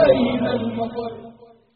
أين المفر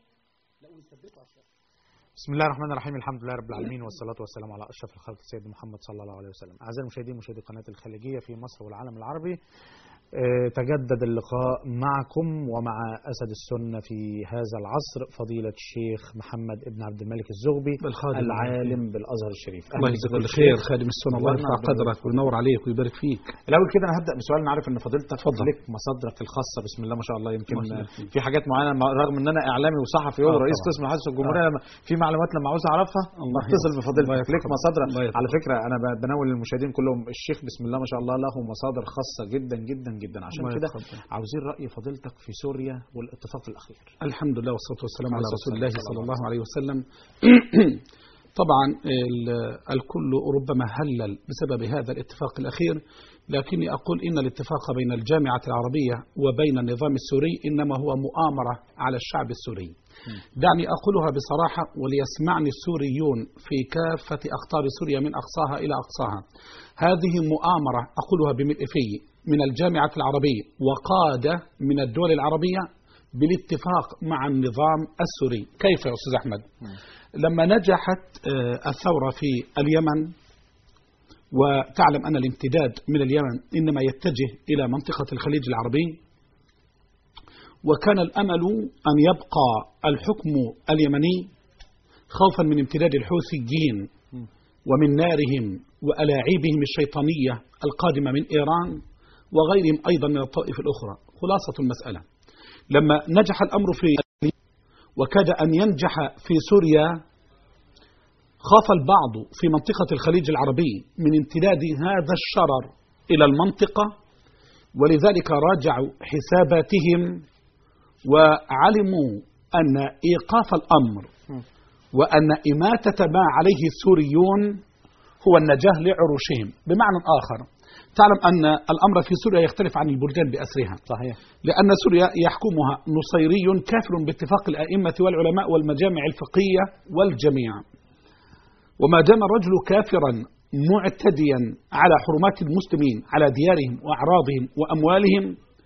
بسم الله الرحمن الرحيم الحمد لله رب العالمين والصلاة والسلام على أشرف الخلق سيدنا محمد صلى الله عليه وسلم أعزائي المشاهدين مشاهدي قناة الخليجية في مصر والعالم العربي آه، تجدد اللقاء معكم ومع أسد السنة في هذا العصر فضيلة الشيخ محمد ابن عبد الملك الزغبي بالخادم. العالم بالأزهر الشريف الله يجزاك كل خير خادم السنة الله يرفع ربنا قدرك وينور عليك ويبارك فيك الأول كده أنا هبدأ بسؤال أنا عارف إن فضيلتك اتفضل. لك مصادرك الخاصة بسم الله ما شاء الله يمكن الله يبارك فيك. في حاجات معينة مع- رغم إن أنا إعلامي وصحفي آه ورئيس طبعا. قسم الحدث الجمهورية لما في معلومات لما عاوز أعرفها الله بتصل يرحمه. بفضيلتك الله لك يرحمه. مصادر الله يرحمه. على فكرة أنا ب- بناول للمشاهدين كلهم الشيخ بسم الله ما شاء الله له مصادر خاصة جدا جدا جدا عشان الله كده يتقبل. عاوزين رأي فضيلتك في سوريا والاتفاق الأخير الحمد لله والصلاة والسلام على عليه رسول الصلاة الله والسلام. صلى الله عليه وسلم طبعا ال- الكل ربما هلل بسبب هذا الاتفاق الأخير لكني أقول إن الاتفاق بين الجامعة العربية وبين النظام السوري إنما هو مؤامرة على الشعب السوري دعني أقولها بصراحة وليسمعني السوريون في كافة أقطار سوريا من أقصاها إلى أقصاها هذه مؤامرة أقولها بملء في من الجامعة العربية وقادة من الدول العربية بالاتفاق مع النظام السوري كيف يا أستاذ أحمد لما نجحت آه، الثورة في اليمن وتعلم أن الامتداد من اليمن إنما يتجه إلى منطقة الخليج العربي وكان الأمل أن يبقى الحكم اليمني خوفا من امتداد الحوثيين ومن نارهم وألاعيبهم الشيطانية القادمة من إيران وغيرهم أيضا من الطائف الأخرى خلاصة المسألة لما نجح الأمر في وكاد أن ينجح في سوريا خاف البعض في منطقة الخليج العربي من امتداد هذا الشرر إلى المنطقة ولذلك راجعوا حساباتهم وعلموا أن إيقاف الأمر وأن إماتة ما عليه السوريون هو النجاة لعروشهم بمعنى آخر تعلم أن الأمر في سوريا يختلف عن البلدان بأسرها صحيح لأن سوريا يحكمها نصيري كافر باتفاق الأئمة والعلماء والمجامع الفقهية والجميع وما دام الرجل كافرا معتديا على حرمات المسلمين على ديارهم وأعراضهم وأموالهم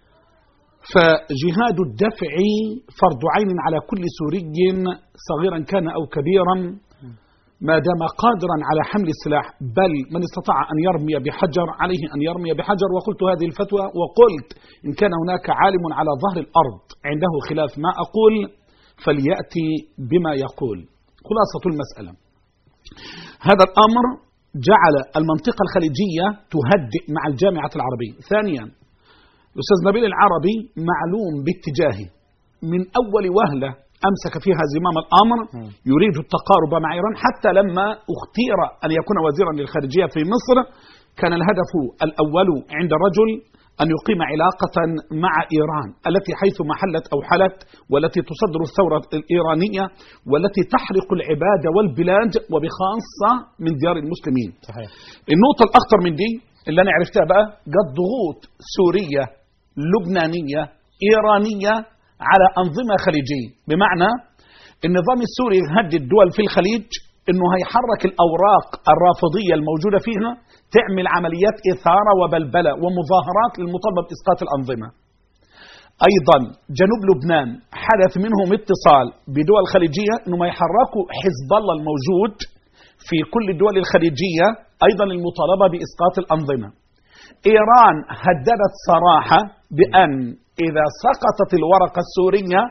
فجهاد الدفع فرض عين على كل سوري صغيرا كان أو كبيرا ما دام قادرا على حمل السلاح بل من استطاع أن يرمي بحجر عليه أن يرمي بحجر وقلت هذه الفتوى وقلت إن كان هناك عالم على ظهر الأرض عنده خلاف ما أقول فليأتي بما يقول خلاصة المسألة هذا الأمر جعل المنطقة الخليجية تهدئ مع الجامعة العربية ثانيا الأستاذ نبيل العربي معلوم باتجاهه من أول وهلة أمسك فيها زمام الأمر يريد التقارب مع إيران حتى لما اختير أن يكون وزيرا للخارجية في مصر كان الهدف الأول عند الرجل أن يقيم علاقة مع إيران التي حيث محلت أو حلت والتي تصدر الثورة الإيرانية والتي تحرق العباد والبلاد وبخاصة من ديار المسلمين صحيح النقطة الأخطر من دي اللي أنا عرفتها بقى جت ضغوط سورية لبنانية إيرانية على أنظمة خليجية بمعنى النظام السوري يهدد دول في الخليج انه هيحرك الاوراق الرافضيه الموجوده فيها تعمل عمليات اثاره وبلبله ومظاهرات للمطالبه باسقاط الانظمه. ايضا جنوب لبنان حدث منهم اتصال بدول خليجيه انهم يحركوا حزب الله الموجود في كل الدول الخليجيه ايضا المطالبه باسقاط الانظمه. ايران هددت صراحه بان اذا سقطت الورقه السوريه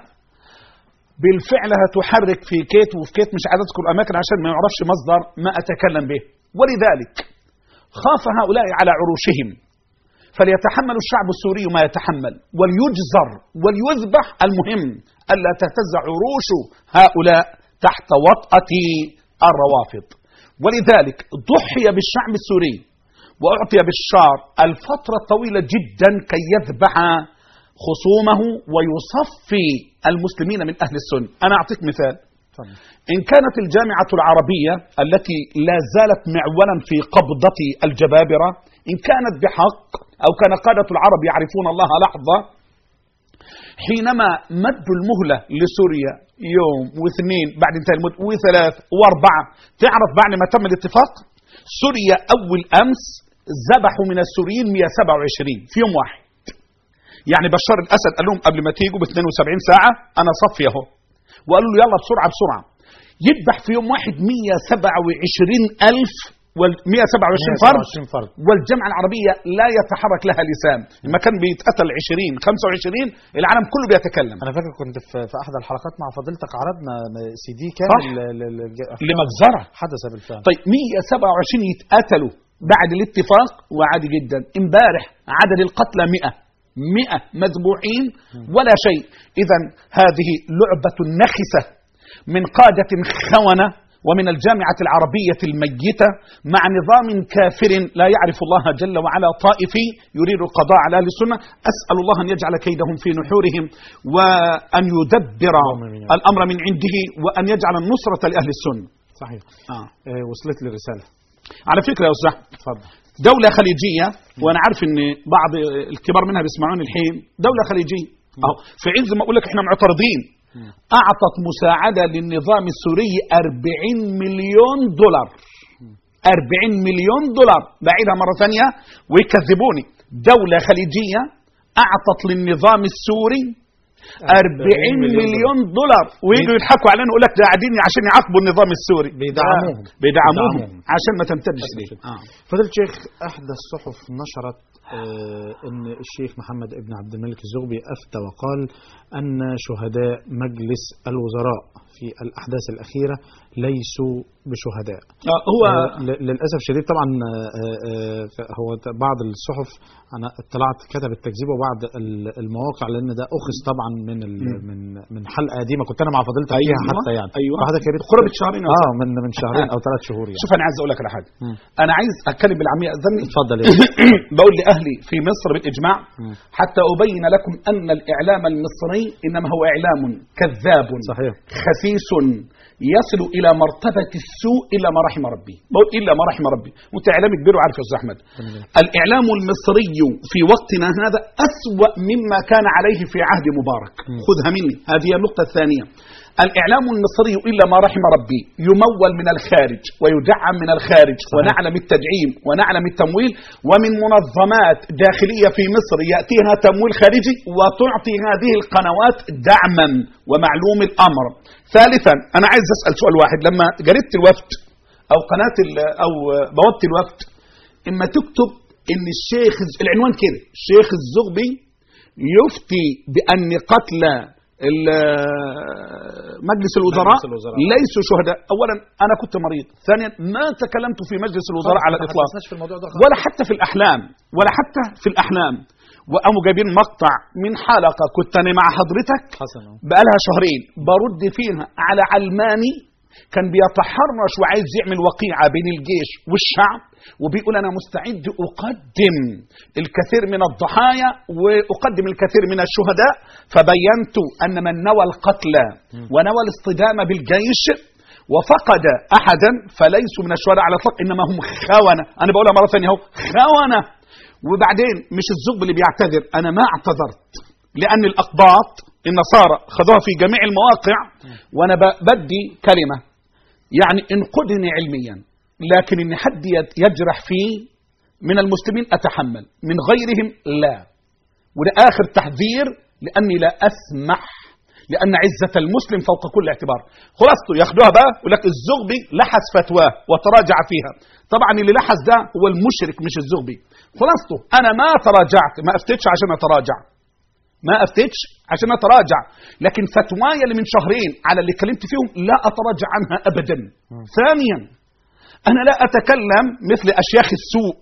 بالفعل هتحرك في كيت وفي كيت مش عايز اذكر اماكن عشان ما يعرفش مصدر ما اتكلم به ولذلك خاف هؤلاء على عروشهم فليتحمل الشعب السوري ما يتحمل وليجزر وليذبح المهم الا تهتز عروش هؤلاء تحت وطأة الروافض ولذلك ضحي بالشعب السوري واعطي بالشار الفترة طويلة جدا كي يذبح خصومه ويصفي المسلمين من أهل السنة أنا أعطيك مثال تفضل. إن كانت الجامعة العربية التي لا زالت معولا في قبضة الجبابرة إن كانت بحق أو كان قادة العرب يعرفون الله لحظة حينما مدوا المهلة لسوريا يوم واثنين بعد انتهى المدة وثلاث واربعة تعرف بعد ما تم الاتفاق سوريا أول أمس ذبحوا من السوريين 127 في يوم واحد يعني بشار الاسد قال لهم قبل ما تيجوا ب 72 ساعه انا صفي اهو وقالوا له يلا بسرعه بسرعه يذبح في يوم واحد 127 الف وال 127 فرد 127 فرد والجامعه العربيه لا يتحرك لها لسان لما كان بيتقتل 20 25 العالم كله بيتكلم انا فاكر كنت في, في احد الحلقات مع فضيلتك عرضنا سي دي كامل ل- ل- ل- لمجزره حدث بالفعل طيب 127 يتقتلوا بعد الاتفاق وعادي جدا امبارح عدد القتلى 100 100 مذبوحين ولا شيء اذا هذه لعبه نخسه من قاده خونه ومن الجامعة العربية الميتة مع نظام كافر لا يعرف الله جل وعلا طائفي يريد القضاء على أهل السنة أسأل الله أن يجعل كيدهم في نحورهم وأن يدبر آمين. الأمر من عنده وأن يجعل النصرة لأهل السنة صحيح آه. آه وصلت لي رساله على فكرة يا أستاذ أحمد، اتفضل دولة خليجية وأنا عارف إن بعض الكبار منها بيسمعوني الحين دولة خليجية أهو في عز ما أقول لك إحنا معترضين أعطت مساعدة للنظام السوري 40 مليون دولار 40 مليون دولار بعيدها مرة ثانية ويكذبوني دولة خليجية أعطت للنظام السوري 40 مليون دولار ويجوا يضحكوا علينا يقول لك ده قاعدين عشان يعاقبوا النظام السوري بيدعموهم. لا، بيدعموهم بيدعموهم. عشان ما تمتدش ليه آه. فضيلة الشيخ احدى الصحف نشرت آه ان الشيخ محمد ابن عبد الملك الزغبي افتى وقال ان شهداء مجلس الوزراء في الاحداث الاخيره ليسوا بشهداء آه، هو آه، ل- للاسف شديد طبعا آه، آه، هو ت- بعض الصحف انا اطلعت كتبت تكذيب وبعض ال- المواقع لان ده اخذ طبعا من ال- من من حلقه قديمه كنت انا مع فضيلتك فيها أيوة، حتى يعني أيوة. فحضرتك يا ريت قرابة شهرين أو اه من من شهرين او ثلاث شهور يعني شوف انا عايز اقول لك على حاجه مم. انا عايز اتكلم بالعاميه اذني اتفضل يا بقول لاهلي في مصر بالاجماع مم. حتى ابين لكم ان الاعلام المصري انما هو اعلام كذاب صحيح خسيس يصل الى مرتبه السوء الا ما رحم ربي بقول الا ما رحم ربي وانت اعلامي كبير وعارف يا استاذ احمد الاعلام المصري في وقتنا هذا اسوا مما كان عليه في عهد مبارك خذها مني هذه النقطه الثانيه الاعلام المصري الا ما رحم ربي يمول من الخارج ويدعم من الخارج ونعلم التدعيم ونعلم التمويل ومن منظمات داخليه في مصر ياتيها تمويل خارجي وتعطي هذه القنوات دعما ومعلوم الامر ثالثا انا عايز اسال سؤال واحد لما جريده الوفد او قناه ال- او بوابه الوفد اما تكتب ان الشيخ العنوان كده الشيخ الزغبي يفتي بان قتل ال- مجلس الوزراء مجلس الوزراء. ليسوا شهداء اولا انا كنت مريض ثانيا ما تكلمت في مجلس الوزراء على ما الاطلاق تحدثناش في الموضوع ده خالص. ولا حتى في الاحلام ولا حتى في الاحلام وقاموا جايبين مقطع من حلقه كنت انا مع حضرتك حسن أهو. بقالها شهرين برد فيها على علماني كان بيتحرش وعايز يعمل وقيعة بين الجيش والشعب وبيقول أنا مستعد أقدم الكثير من الضحايا وأقدم الكثير من الشهداء فبينت أن من نوى القتل ونوى الاصطدام بالجيش وفقد أحدا فليسوا من الشهداء على الإطلاق إنما هم خونة أنا بقولها مرة ثانية أهو خونة وبعدين مش الزغب اللي بيعتذر أنا ما اعتذرت لأن الأقباط النصارى خذوها في جميع المواقع وأنا ب- بدي كلمة يعني انقدني علميا لكن إن حد يت- يجرح فيه من المسلمين أتحمل من غيرهم لا وده آخر تحذير لأني لا أسمح لأن عزة المسلم فوق كل اعتبار خلاصته ياخدوها بقى يقول لك الزغبي لحس فتواه وتراجع فيها طبعا اللي لحس ده هو المشرك مش الزغبي خلاصته أنا ما تراجعت ما أفتتش عشان أتراجع ما أفتتش عشان أتراجع لكن فتواي اللي من شهرين على اللي اتكلمت فيهم لا أتراجع عنها أبدا ثانيا أنا لا أتكلم مثل أشياخ السوء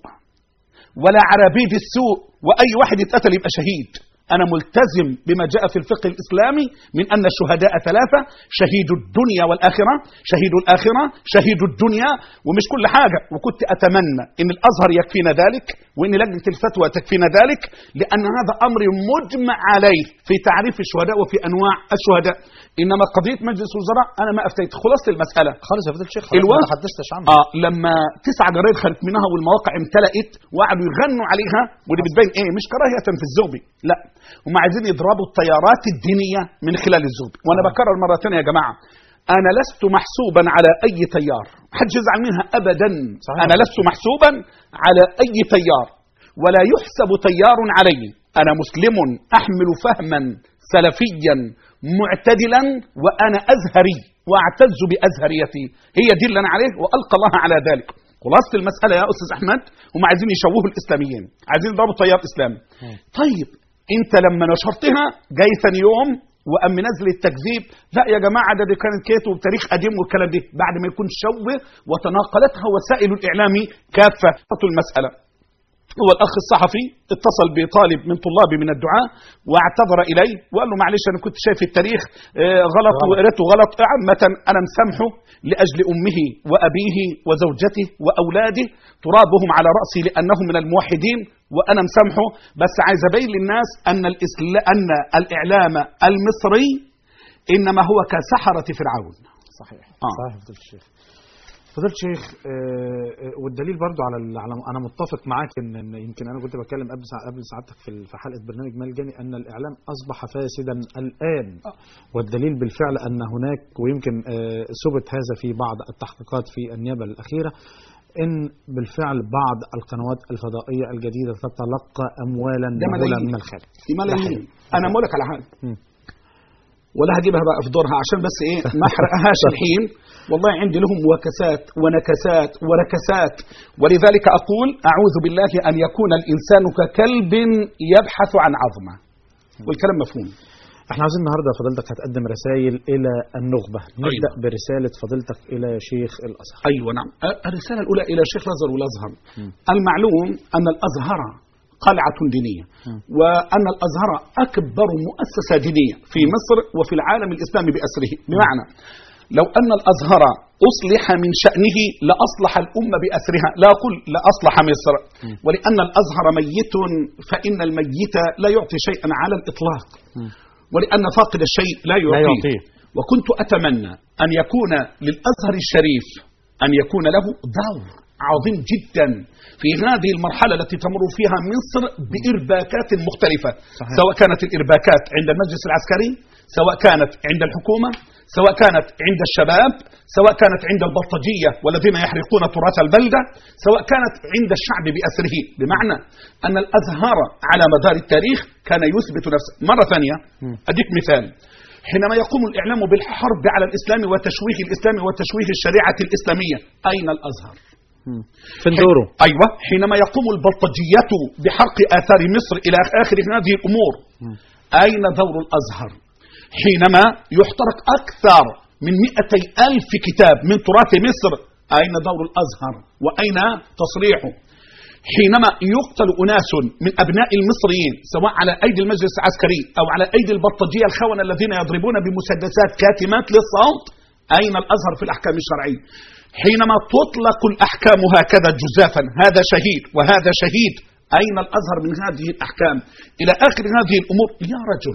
ولا عرابيد السوء وأي واحد يتقتل يبقى شهيد أنا ملتزم بما جاء في الفقه الإسلامي من أن الشهداء ثلاثة شهيد الدنيا والآخرة شهيد الآخرة شهيد الدنيا ومش كل حاجة وكنت أتمنى أن الأزهر يكفينا ذلك وأن لجنة الفتوى تكفينا ذلك لأن هذا أمر مجمع عليه في تعريف الشهداء وفي أنواع الشهداء إنما قضية مجلس الوزراء أنا ما أفتيت خلاصة المسألة خالص يا فضيله الشيخ الوقت- ما تحدثتش عنه اه لما تسع جرايد خرجت منها والمواقع امتلأت وقعدوا يغنوا عليها ودي بتبين ايه مش كراهية في الزغبي لا هم عايزين يضربوا التيارات الدينية من خلال الزغبي وانا بكرر مرة ثانية يا جماعة انا لست محسوبا على اي تيار حد يزعل منها ابدا صحيح. انا لست محسوبا على اي تيار ولا يحسب تيار علي أنا مسلم أحمل فهما سلفيا معتدلا وأنا أزهري وأعتز بأزهريتي هي دي اللي أنا عليه وألقى الله على ذلك خلاصة المسألة يا أستاذ أحمد هم عايزين يشوهوا الإسلاميين عايزين يضربوا تيار إسلامي طيب أنت لما نشرتها جاي ثاني يوم وأم منزل التكذيب لا يا جماعة ده, دي كانت كيتو بتاريخ قديم والكلام ده بعد ما يكون شوه وتناقلتها وسائل الإعلام كافة المسألة هو الأخ الصحفي اتصل بطالب من طلابي من الدعاء واعتذر إليه وقال له معلش أنا كنت شايف التاريخ آه، غلط غلط. وقريته غلط عامة أنا مسامحه لأجل أمه وأبيه وزوجته وأولاده ترابهم على رأسي لأنهم من الموحدين وأنا مسامحه بس عايز أبين للناس أن الإسلا... أن الإعلام المصري إنما هو كسحرة فرعون صحيح آه. صحيح فضيلة الشيخ فضيلة الشيخ آه، آه، والدليل برضو على ال- على انا متفق معاك ان إن يمكن انا كنت بتكلم قبل سع- قبل سعادتك في ال- في حلقه برنامج ملجني ان الاعلام اصبح فاسدا الان والدليل بالفعل ان هناك ويمكن آه، ثبت هذا في بعض التحقيقات في النيابه الاخيره ان بالفعل بعض القنوات الفضائيه الجديده تتلقى اموالا ده مهوله ملايين. من الخارج في ملايين انا بقول لك على حاجه مم. ولا هجيبها بقى في دورها عشان بس ايه ما احرقهاش الحين والله عندي لهم وكسات ونكسات وركسات ولذلك اقول اعوذ بالله ان يكون الانسان ككلب يبحث عن عظمه والكلام مفهوم احنا عاوزين النهارده فضيلتك هتقدم رسائل الى النخبه نبدا أيوة. برساله فضيلتك الى شيخ الازهر ايوه نعم أ- الرساله الاولى الى الشيخ الازهر والازهر المعلوم ان الازهر قلعه دينيه وان الازهر اكبر مؤسسه دينيه في مصر وفي العالم الاسلامي باسره بمعنى لو ان الازهر اصلح من شانه لاصلح الامه باسرها لا اقول لاصلح مصر ولان الازهر ميت فان الميت لا يعطي شيئا على الاطلاق ولان فاقد الشيء لا يعطيه, يعطيه. وكنت اتمنى ان يكون للازهر الشريف ان يكون له دور عظيم جدا في هذه المرحله التي تمر فيها مصر بارباكات مختلفه صحيح. سواء كانت الارباكات عند المجلس العسكري سواء كانت عند الحكومه سواء كانت عند الشباب سواء كانت عند البلطجيه والذين يحرقون تراث البلده سواء كانت عند الشعب باسره بمعنى ان الازهار على مدار التاريخ كان يثبت نفسه مره ثانيه اديك مثال حينما يقوم الاعلام بالحرب على الاسلام وتشويه الاسلام وتشويه الشريعه الاسلاميه اين الازهر فين دوره ايوه حينما يقوم البلطجيه بحرق اثار مصر الى اخر هذه الامور اين دور الازهر حينما يحترق اكثر من مئتي الف كتاب من تراث مصر اين دور الازهر واين تصريحه حينما يقتل اناس من ابناء المصريين سواء على ايدي المجلس العسكري او على ايدي البلطجيه الخونه الذين يضربون بمسدسات كاتمات للصوت اين الازهر في الاحكام الشرعيه حينما تطلق الاحكام هكذا جزافا هذا شهيد وهذا شهيد اين الازهر من هذه الاحكام الى اخر هذه الامور يا رجل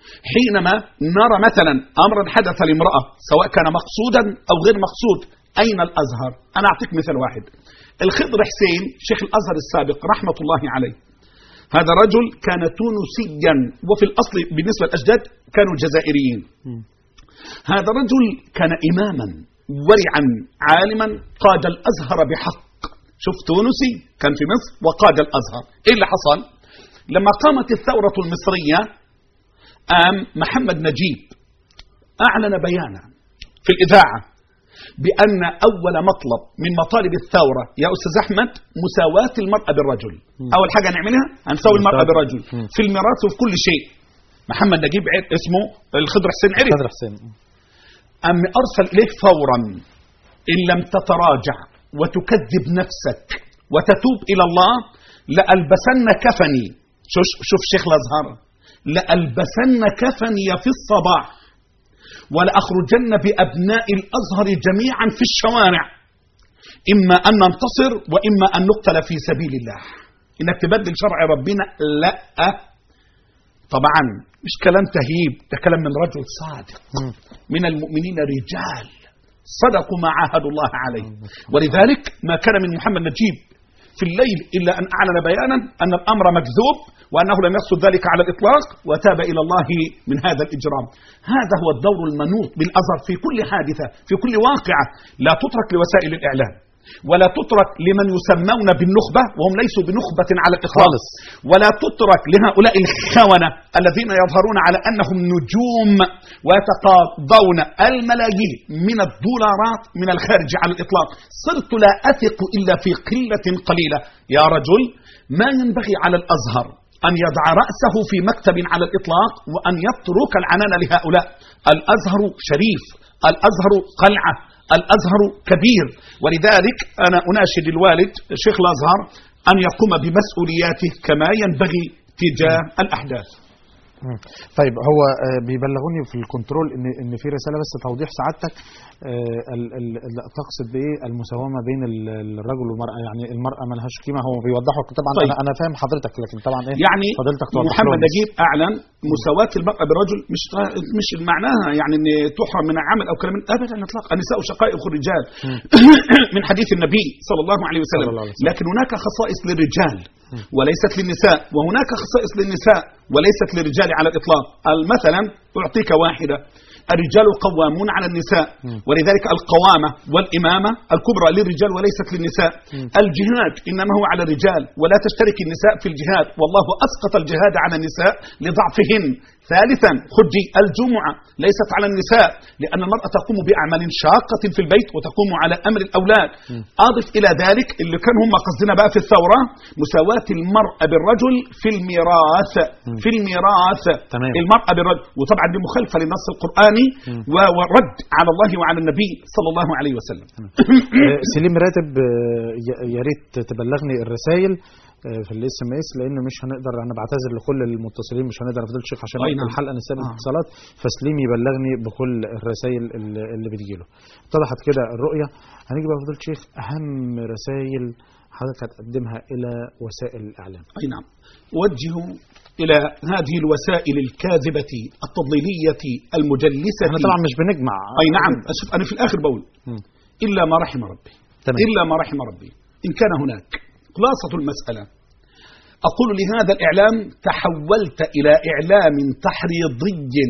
حينما نرى مثلا امرا حدث لامراه سواء كان مقصودا او غير مقصود اين الازهر انا اعطيك مثال واحد الخضر حسين شيخ الازهر السابق رحمه الله عليه هذا رجل كان تونسيا وفي الاصل بالنسبه للاجداد كانوا جزائريين هذا رجل كان اماما ورعا عالما قاد الازهر بحق شوف تونسي كان في مصر وقاد الازهر ايه اللي حصل لما قامت الثوره المصريه قام محمد نجيب اعلن بيانا في الاذاعه بان اول مطلب من مطالب الثوره يا استاذ احمد مساواه المراه بالرجل اول حاجه نعملها هنساوي المراه بالرجل في الميراث وفي كل شيء محمد نجيب عرف اسمه الخضر حسين عرف خضر حسين أم أرسل إليه فورا إن لم تتراجع وتكذب نفسك وتتوب إلى الله لألبسن كفني شوف, شوف شيخ الأزهر لألبسن كفني في الصباح ولأخرجن بأبناء الأزهر جميعا في الشوارع إما أن ننتصر وإما أن نقتل في سبيل الله إنك تبدل شرع ربنا لا طبعا مش كلام تهيب ده كلام من رجل صادق من المؤمنين رجال صدقوا ما عاهدوا الله عليه ولذلك ما كان من محمد نجيب في الليل إلا أن أعلن بيانا أن الأمر مكذوب وأنه لم يقصد ذلك على الإطلاق وتاب إلى الله من هذا الإجرام هذا هو الدور المنوط بالأزهر في كل حادثة في كل واقعة لا تترك لوسائل الإعلام ولا تترك لمن يسمون بالنخبة وهم ليسوا بنخبة على الإطلاق خالص. ولا تترك لهؤلاء الخونة الذين يظهرون على أنهم نجوم ويتقاضون الملايين من الدولارات من الخارج على الإطلاق صرت لا أثق إلا في قلة قليلة يا رجل ما ينبغي على الأزهر أن يضع رأسه في مكتب على الإطلاق وأن يترك العنان لهؤلاء الأزهر شريف الأزهر قلعة الأزهر كبير ولذلك أنا أناشد الوالد شيخ الأزهر أن يقوم بمسؤولياته كما ينبغي تجاه الأحداث مم. طيب هو آه، بيبلغوني في الكنترول ان ان في رساله بس توضيح سعادتك آه، ال- ال- ال- تقصد بايه المساواه ما بين ال- الرجل والمراه يعني المراه ما لهاش قيمه هو بيوضحوا طبعا طيب. انا انا فاهم حضرتك لكن طبعا ايه يعني فضيلتك توضح محمد لهم. نجيب اعلن مساواه المراه بالرجل مش مش معناها يعني ان تحرم من العمل او كلام من- ابدا اطلاقا النساء شقائق الرجال من حديث النبي صلى الله عليه وسلم صلى الله عليه وسلم. لكن هناك خصائص للرجال وليست للنساء وهناك خصائص للنساء وليست للرجال على الاطلاق مثلا اعطيك واحده الرجال قوامون على النساء ولذلك القوامة والإمامة الكبرى للرجال وليست للنساء الجهاد إنما هو على الرجال ولا تشترك النساء في الجهاد والله أسقط الجهاد على النساء لضعفهن ثالثا خدي الجمعة ليست على النساء لأن المرأة تقوم بأعمال شاقة في البيت وتقوم على أمر الأولاد أضف إلى ذلك اللي كان هم قصدنا بقى في الثورة مساواة المرأة بالرجل في الميراث في الميراث تمام. المرأة بالرجل وطبعا دي مخالفة للنص القرآني و- ورد على الله وعلى النبي صلى الله عليه وسلم آه، سليم راتب آه، ي- يا ريت تبلغني الرسائل آه، في الاس ام اس لان مش هنقدر انا بعتذر لكل المتصلين مش هنقدر نفضل الشيخ عشان أي وقت نعم. الحلقه نستقبل آه. اتصالات فسليم يبلغني بكل الرسائل اللي اللي بتجيله اتضحت كده الرؤيه هنيجي بقى فضيله الشيخ اهم رسائل حضرتك هتقدمها الى وسائل الاعلام أي نعم وجه إلى هذه الوسائل الكاذبة التضليلية المجلسة احنا طبعا مش بنجمع أي نعم أشوف أنا في الآخر بقول مم. إلا ما رحم ربي تمام. إلا ما رحم ربي إن كان هناك خلاصة المسألة أقول لهذا الإعلام تحولت إلى إعلام تحريضي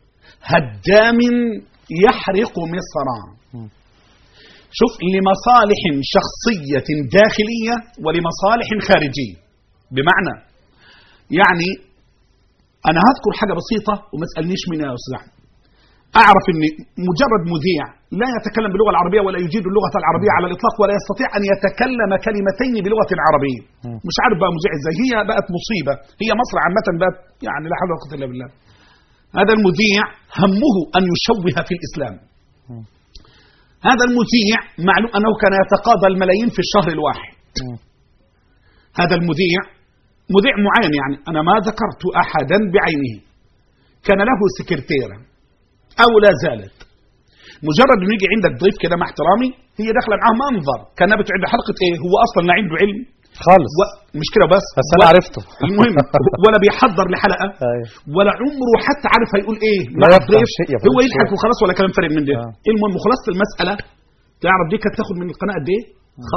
هدام يحرق مصر مم. شوف لمصالح شخصية داخلية ولمصالح خارجية بمعنى يعني أنا هذكر حاجة بسيطة وما تسألنيش منها يا أستاذ أحمد أعرف أن مجرد مذيع لا يتكلم باللغة العربية ولا يجيد اللغة العربية على الإطلاق ولا يستطيع أن يتكلم كلمتين بلغة عربية مم. مش عارف بقى مذيع إزاي هي بقت مصيبة هي مصر عامة بقت يعني لا حول ولا قوة إلا بالله هذا المذيع همه أن يشوه في الإسلام مم. هذا المذيع معلوم أنه كان يتقاضى الملايين في الشهر الواحد مم. هذا المذيع مذيع معين يعني أنا ما ذكرت أحدا بعينه كان له سكرتيرة أو لا زالت مجرد انه يجي عندك ضيف كده مع احترامي هي داخله معاه منظر كانها بتعد حلقه ايه هو اصلا لا عنده علم خالص و... مش كده بس بس انا و- عرفته المهم ولا بيحضر لحلقه أيوة. ولا عمره حتى عارف هيقول ايه لا مع يفقه الضيف شيء يا فندم. هو يضحك وخلاص ولا كلام فارغ من ده آه. المهم خلاصه المساله تعرف دي كانت تاخد من القناه قد ايه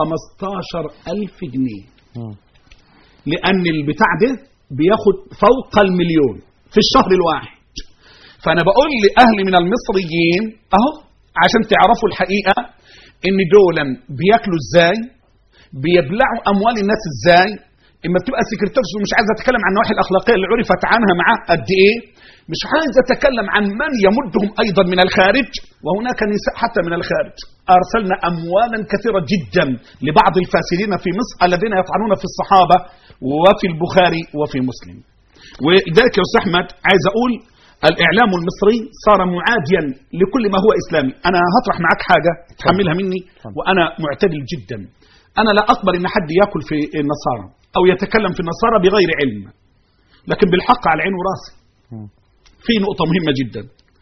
15000 جنيه مم. لان البتاع ده بياخد فوق المليون في الشهر الواحد فانا بقول لاهلي من المصريين اهو عشان تعرفوا الحقيقه ان دولا بياكلوا ازاي بيبلعوا اموال الناس ازاي اما بتبقى سكرتيرش ومش عايز اتكلم عن النواحي الاخلاقيه اللي عرفت عنها معاه قد ايه مش عايز اتكلم عن من يمدهم ايضا من الخارج وهناك نساء حتى من الخارج ارسلنا اموالا كثيره جدا لبعض الفاسدين في مصر الذين يطعنون في الصحابه وفي البخاري وفي مسلم ولذلك يا استاذ احمد عايز اقول الاعلام المصري صار معاديا لكل ما هو اسلامي انا هطرح معك حاجه تحملها مني وانا معتدل جدا انا لا اقبل ان حد ياكل في النصارى او يتكلم في النصارى بغير علم لكن بالحق على العين وراسي مم. في نقطه مهمه جدا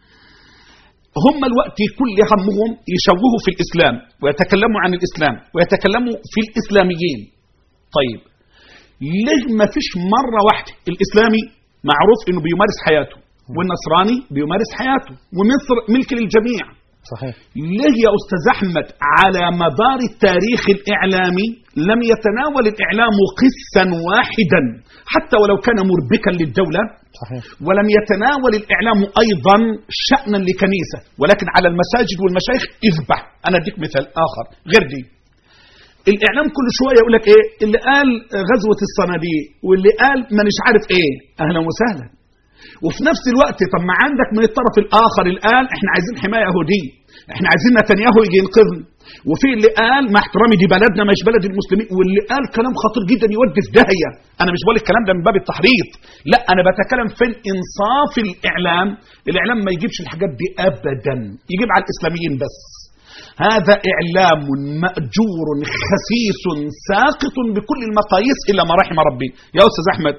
هم الوقت كل همهم يشوهوا في الاسلام ويتكلموا عن الاسلام ويتكلموا في الاسلاميين طيب ليه ما فيش مره واحده الاسلامي معروف انه بيمارس حياته والنصراني بيمارس حياته ومصر ملك للجميع صحيح ليه يا أستاذ أحمد على مدار التاريخ الإعلامي لم يتناول الإعلام قسا واحدا حتى ولو كان مربكا للدولة صحيح ولم يتناول الإعلام أيضا شأنا لكنيسة ولكن على المساجد والمشايخ اذبح أنا أديك مثال آخر غير دي الاعلام كل شويه يقول لك ايه اللي قال غزوه الصناديق واللي قال ما مش عارف ايه اهلا وسهلا وفي نفس الوقت طب ما عندك من الطرف الاخر الان احنا عايزين حمايه يهوديه احنا عايزين نتنياهو يجي ينقذنا وفي اللي قال مع احترامي دي بلدنا مش بلد المسلمين واللي قال كلام خطير جدا يودي في داهيه انا مش بقول الكلام ده من باب التحريض لا انا بتكلم في انصاف الاعلام الاعلام ما يجيبش الحاجات دي ابدا يجيب على الاسلاميين بس هذا اعلام ماجور خسيس ساقط بكل المقاييس الا ما رحم ربي يا استاذ احمد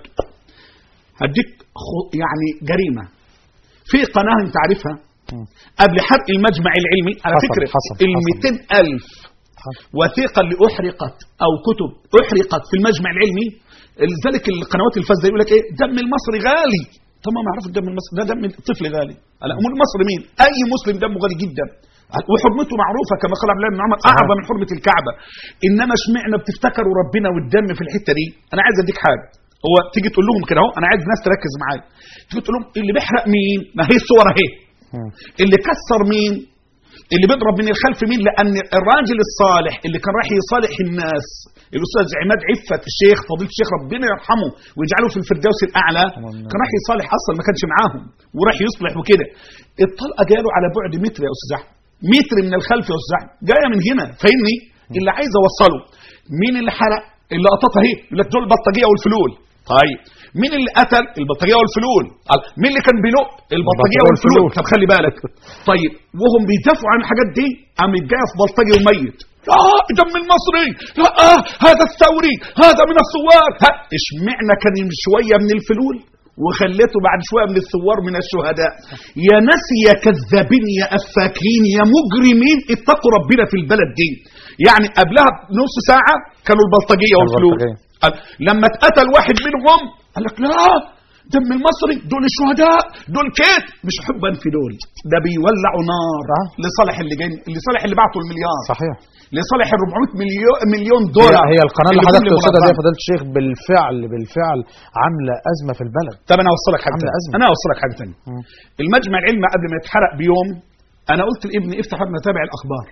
هديك خ- يعني جريمه في قناه انت عارفها مم. قبل حرق المجمع العلمي على حصل- فكره حصل- ال حصل. 200 ألف وثيقة اللي أحرقت أو كتب أحرقت في المجمع العلمي لذلك القنوات الفاسدة يقول لك إيه دم المصري غالي طب ما معروف الدم المصري ده دم الطفل غالي على أمور المصري مين أي مسلم دمه غالي جدا وحرمته معروفة كما قال عبد الله بن عمر أعظم من حرمة الكعبة إنما اشمعنا بتفتكروا ربنا والدم في الحتة دي أنا عايز أديك حاجة هو تيجي تقول لهم كده اهو انا عايز ناس تركز معايا تيجي تقول لهم اللي بيحرق مين ما هي الصور اهي مم. اللي كسر مين اللي بيضرب من الخلف مين لان الراجل الصالح اللي كان رايح يصالح الناس الاستاذ عماد عفت الشيخ فضيله الشيخ ربنا يرحمه ويجعله في الفردوس الاعلى آمين. كان رايح يصالح اصلا ما كانش معاهم وراح يصلح وكده الطلقه جايه له على بعد متر يا استاذ احمد متر من الخلف يا استاذ احمد جايه من هنا فاهمني اللي عايز اوصله مين اللي حرق اللي قططها اهي يقول لك دول البلطجيه والفلول طيب مين اللي قتل البلطجيه والفلول قال مين اللي كان بينق البلطجيه البلطجية والفلول والفلول. طب خلي بالك طيب وهم بيدافعوا عن الحاجات دي قام يتجاهل في بلطجي وميت اه دم المصري لا آه هذا الثوري هذا من الثوار ها اشمعنا كان شويه من الفلول وخليته بعد شويه من الثوار من الشهداء يا ناس يا كذابين يا افاكين يا مجرمين اتقوا ربنا في البلد دي يعني قبلها بنص ساعه كانوا البلطجيه والفلول البلطجية. قال لما اتقتل واحد منهم قال لك لا دم المصري دول الشهداء دول كيف مش حبا في دول ده بيولعوا نار آه. لصالح اللي جاي لصالح اللي بعتوا المليار صحيح لصالح ال 400 مليون مليون هي, دولار هي القناه اللي اللي حضرتك كل تقصدها دي يا منظمة. فضيله الشيخ بالفعل بالفعل عامله ازمه في البلد طب انا اوصلك حاجه عاملة تانية. أزمة. انا اوصلك حاجه ثانيه مم. المجمع العلمي قبل ما يتحرق بيوم انا قلت لابني افتح قبل ما تابع الاخبار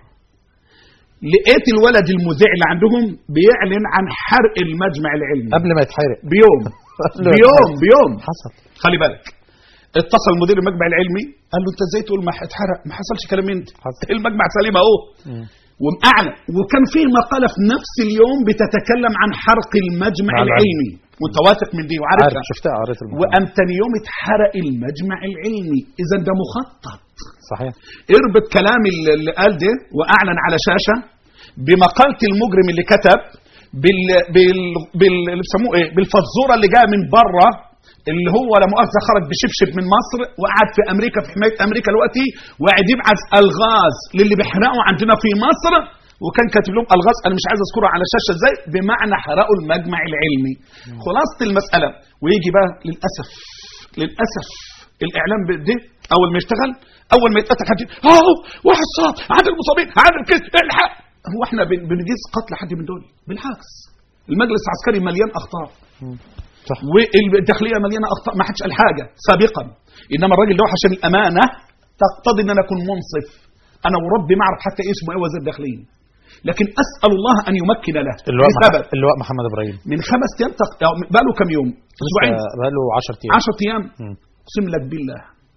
لقيت الولد المذيع اللي عندهم بيعلن عن حرق المجمع العلمي قبل ما يتحرق بيوم قبل ما بيوم يتحرق. بيوم حصل خلي بالك اتصل مدير المجمع العلمي قال له انت ازاي تقول ما اتحرق ما حصلش كلام انت حصل. المجمع سليم اهو مم. ومعنى وكان فيه مقاله في نفس اليوم بتتكلم عن حرق المجمع مع العلم. العلمي وانت واثق من دي عارف وعارفها شفتها قريت المقال. وقام تاني يوم اتحرق المجمع العلمي اذا ده مخطط صحيح اربط كلام اللي اللي قال ده واعلن على شاشه بمقاله المجرم اللي كتب بال بال بال اللي بيسموه ايه بالفزوره اللي جايه من بره اللي هو لا مؤاخذه خرج بشبشب من مصر وقعد في امريكا في حمايه امريكا دلوقتي وقاعد يبعث الغاز للي بيحرقوا عندنا في مصر وكان كاتب لهم الغاز انا مش عايز اذكره على الشاشه ازاي بمعنى حرقوا المجمع العلمي خلاصه المساله ويجي بقى للاسف للاسف الاعلام ده اول ما يشتغل اول ما يتقتل حد اهو واحد صاب عدد المصابين عدد كده الحق هو احنا بن- بنجيز قتل حد من دول بالعكس المجلس العسكري مليان اخطاء مم. صح والداخليه مليانه اخطاء ما حدش قال حاجه سابقا انما الراجل ده عشان الامانه تقتضي ان انا اكون منصف انا وربي ما اعرف حتى ايه اسمه ايه وزير الداخليه لكن اسال الله ان يمكن له اللواء لسبب مح- اللواء محمد ابراهيم من خمس ايام تق... بقى له كم يوم اسبوعين بقى له 10 ايام 10 ايام مم. اقسم لك بالله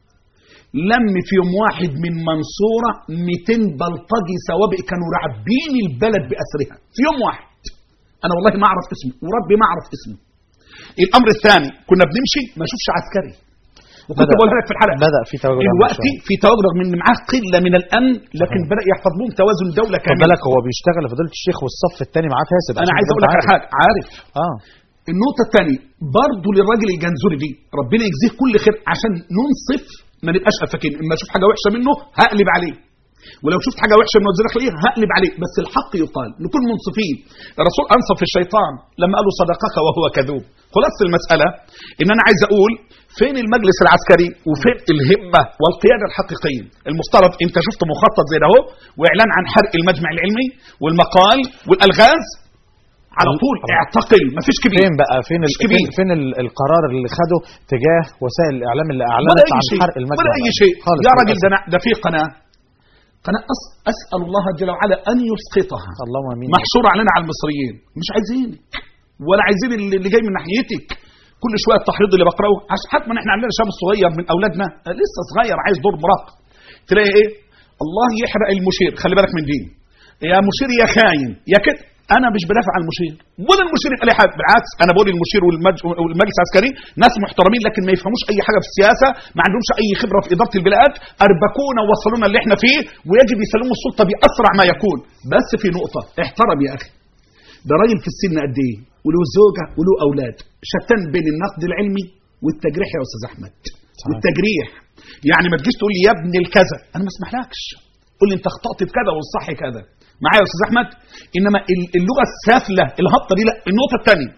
لم في يوم واحد من منصورة 200 بلطجي سوابق كانوا راعبين البلد بأسرها في يوم واحد أنا والله ما أعرف اسمه وربي ما أعرف اسمه الأمر الثاني كنا بنمشي ما أشوفش عسكري وكنت بدأ- بقولها لك في الحلقة بدأ في تواجد عام دلوقتي شوية. في تواجد من معاه قلة من الأمن لكن بدأ يحفظ لهم توازن دولة خد كاملة بالك هو بيشتغل فضيله الشيخ والصف الثاني معاه فاسد أنا عشان عايز تبقى أقول لك أنت على حاجة عارف اه النقطة الثانية برضه للراجل الجنزوري دي ربنا يجزيه كل خير عشان ننصف ما نبقاش افاكين اما اشوف حاجة وحشة منه هقلب عليه ولو شفت حاجة وحشة من وزير الداخلية هقلب عليه بس الحق يقال نكون منصفين الرسول انصف الشيطان لما قالوا صدقك وهو كذوب خلاصة المسألة ان انا عايز اقول فين المجلس العسكري وفين الهمة والقيادة الحقيقية المفترض انت شفت مخطط زي ده اهو واعلان عن حرق المجمع العلمي والمقال والالغاز على طول اعتقل مفيش كبير فين بقى فين ال... مش كبير. فين, فين ال- القرار اللي خده تجاه وسائل الاعلام اللي ولا اعلنت اي عن شيء حرق المجمع ولا اي العام؟ شيء خالص يا راجل للأسف. ده أنا- ده في قناه قناه أس- اسال الله جل وعلا ان يسقطها اللهم امين محشورة علينا على المصريين مش عايزينك ولا عايزين اللي اللي جاي من ناحيتك كل شويه التحريض اللي بقراه عشان حتى احنا عندنا شاب صغير من اولادنا آه، لسه صغير عايز دور مراهق تلاقي ايه الله يحرق المشير خلي بالك من دي يا مشير يا خاين يا كده انا مش بدافع عن المشير ولا المشير يبقى لي حاجه بالعكس انا بقول المشير والمج- والمجلس العسكري ناس محترمين لكن ما يفهموش اي حاجه في السياسه ما عندهمش اي خبره في اداره البلاد اربكونا ووصلونا اللي احنا فيه ويجب يسلموا السلطه باسرع ما يكون بس في نقطه احترم يا اخي ده راجل في السن قد ايه وله زوجه وله اولاد شتان بين النقد العلمي والتجريح يا استاذ احمد صحيح. والتجريح يعني ما تجيش تقول لي يا ابن الكذا انا ما اسمحلكش قول لي انت اخطات في كذا والصح كذا معايا يا استاذ احمد انما ال- اللغه السافله الهابطه دي لا النقطه الثانيه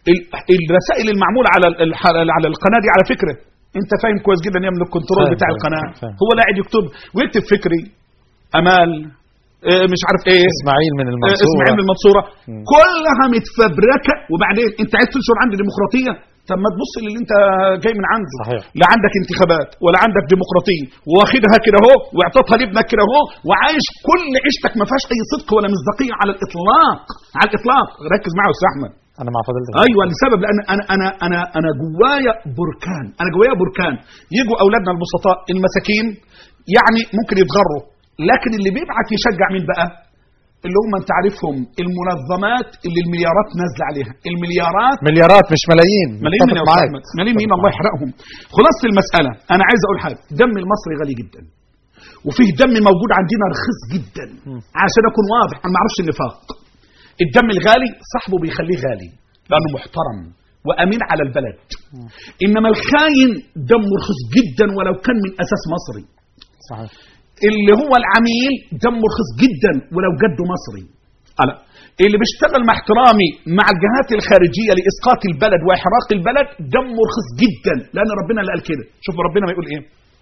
الرسائل المعموله على ال- الح- على القناه دي على فكره انت فاهم كويس جدا يا من الكنترول فاهم، بتاع فاهم، القناه فاهم. هو لا قاعد يكتب ويكتب فكري امال إيه مش عارف ايه اسماعيل من آه، المنصورة اسماعيل من المنصوره مم. كلها متفبركه وبعدين انت عايز تنشر عندي ديمقراطيه طب ما تبص للي انت جاي من عنده صحيح. لا عندك انتخابات ولا عندك ديمقراطيه واخدها كده اهو واعطتها لابنك كده اهو وعايش كل عيشتك ما فيهاش اي صدق ولا مصداقيه على الاطلاق على الاطلاق ركز معايا يا استاذ احمد انا مع فضيلتك ايوه لسبب لان انا انا انا انا جوايا بركان انا جوايا بركان يجوا اولادنا البسطاء المساكين يعني ممكن يتغروا لكن اللي بيبعت يشجع مين بقى اللي هم انت عارفهم المنظمات اللي المليارات نازله عليها المليارات مليارات مش ملايين ملايين من متفق يا أستاذ معاك أحمد. ملايين مين متفق الله معاك. يحرقهم خلاصه المساله انا عايز اقول حاجه دم المصري غالي جدا وفيه دم موجود عندنا رخيص جدا عشان اكون واضح انا ما اعرفش النفاق الدم الغالي صاحبه بيخليه غالي لانه محترم وامين على البلد انما الخاين دمه رخيص جدا ولو كان من اساس مصري صحيح اللي هو العميل دمه رخيص جدا ولو جده مصري أنا اللي بيشتغل مع احترامي مع الجهات الخارجيه لاسقاط البلد واحراق البلد دمه رخيص جدا لان ربنا اللي قال كده شوف ربنا ما يقول ايه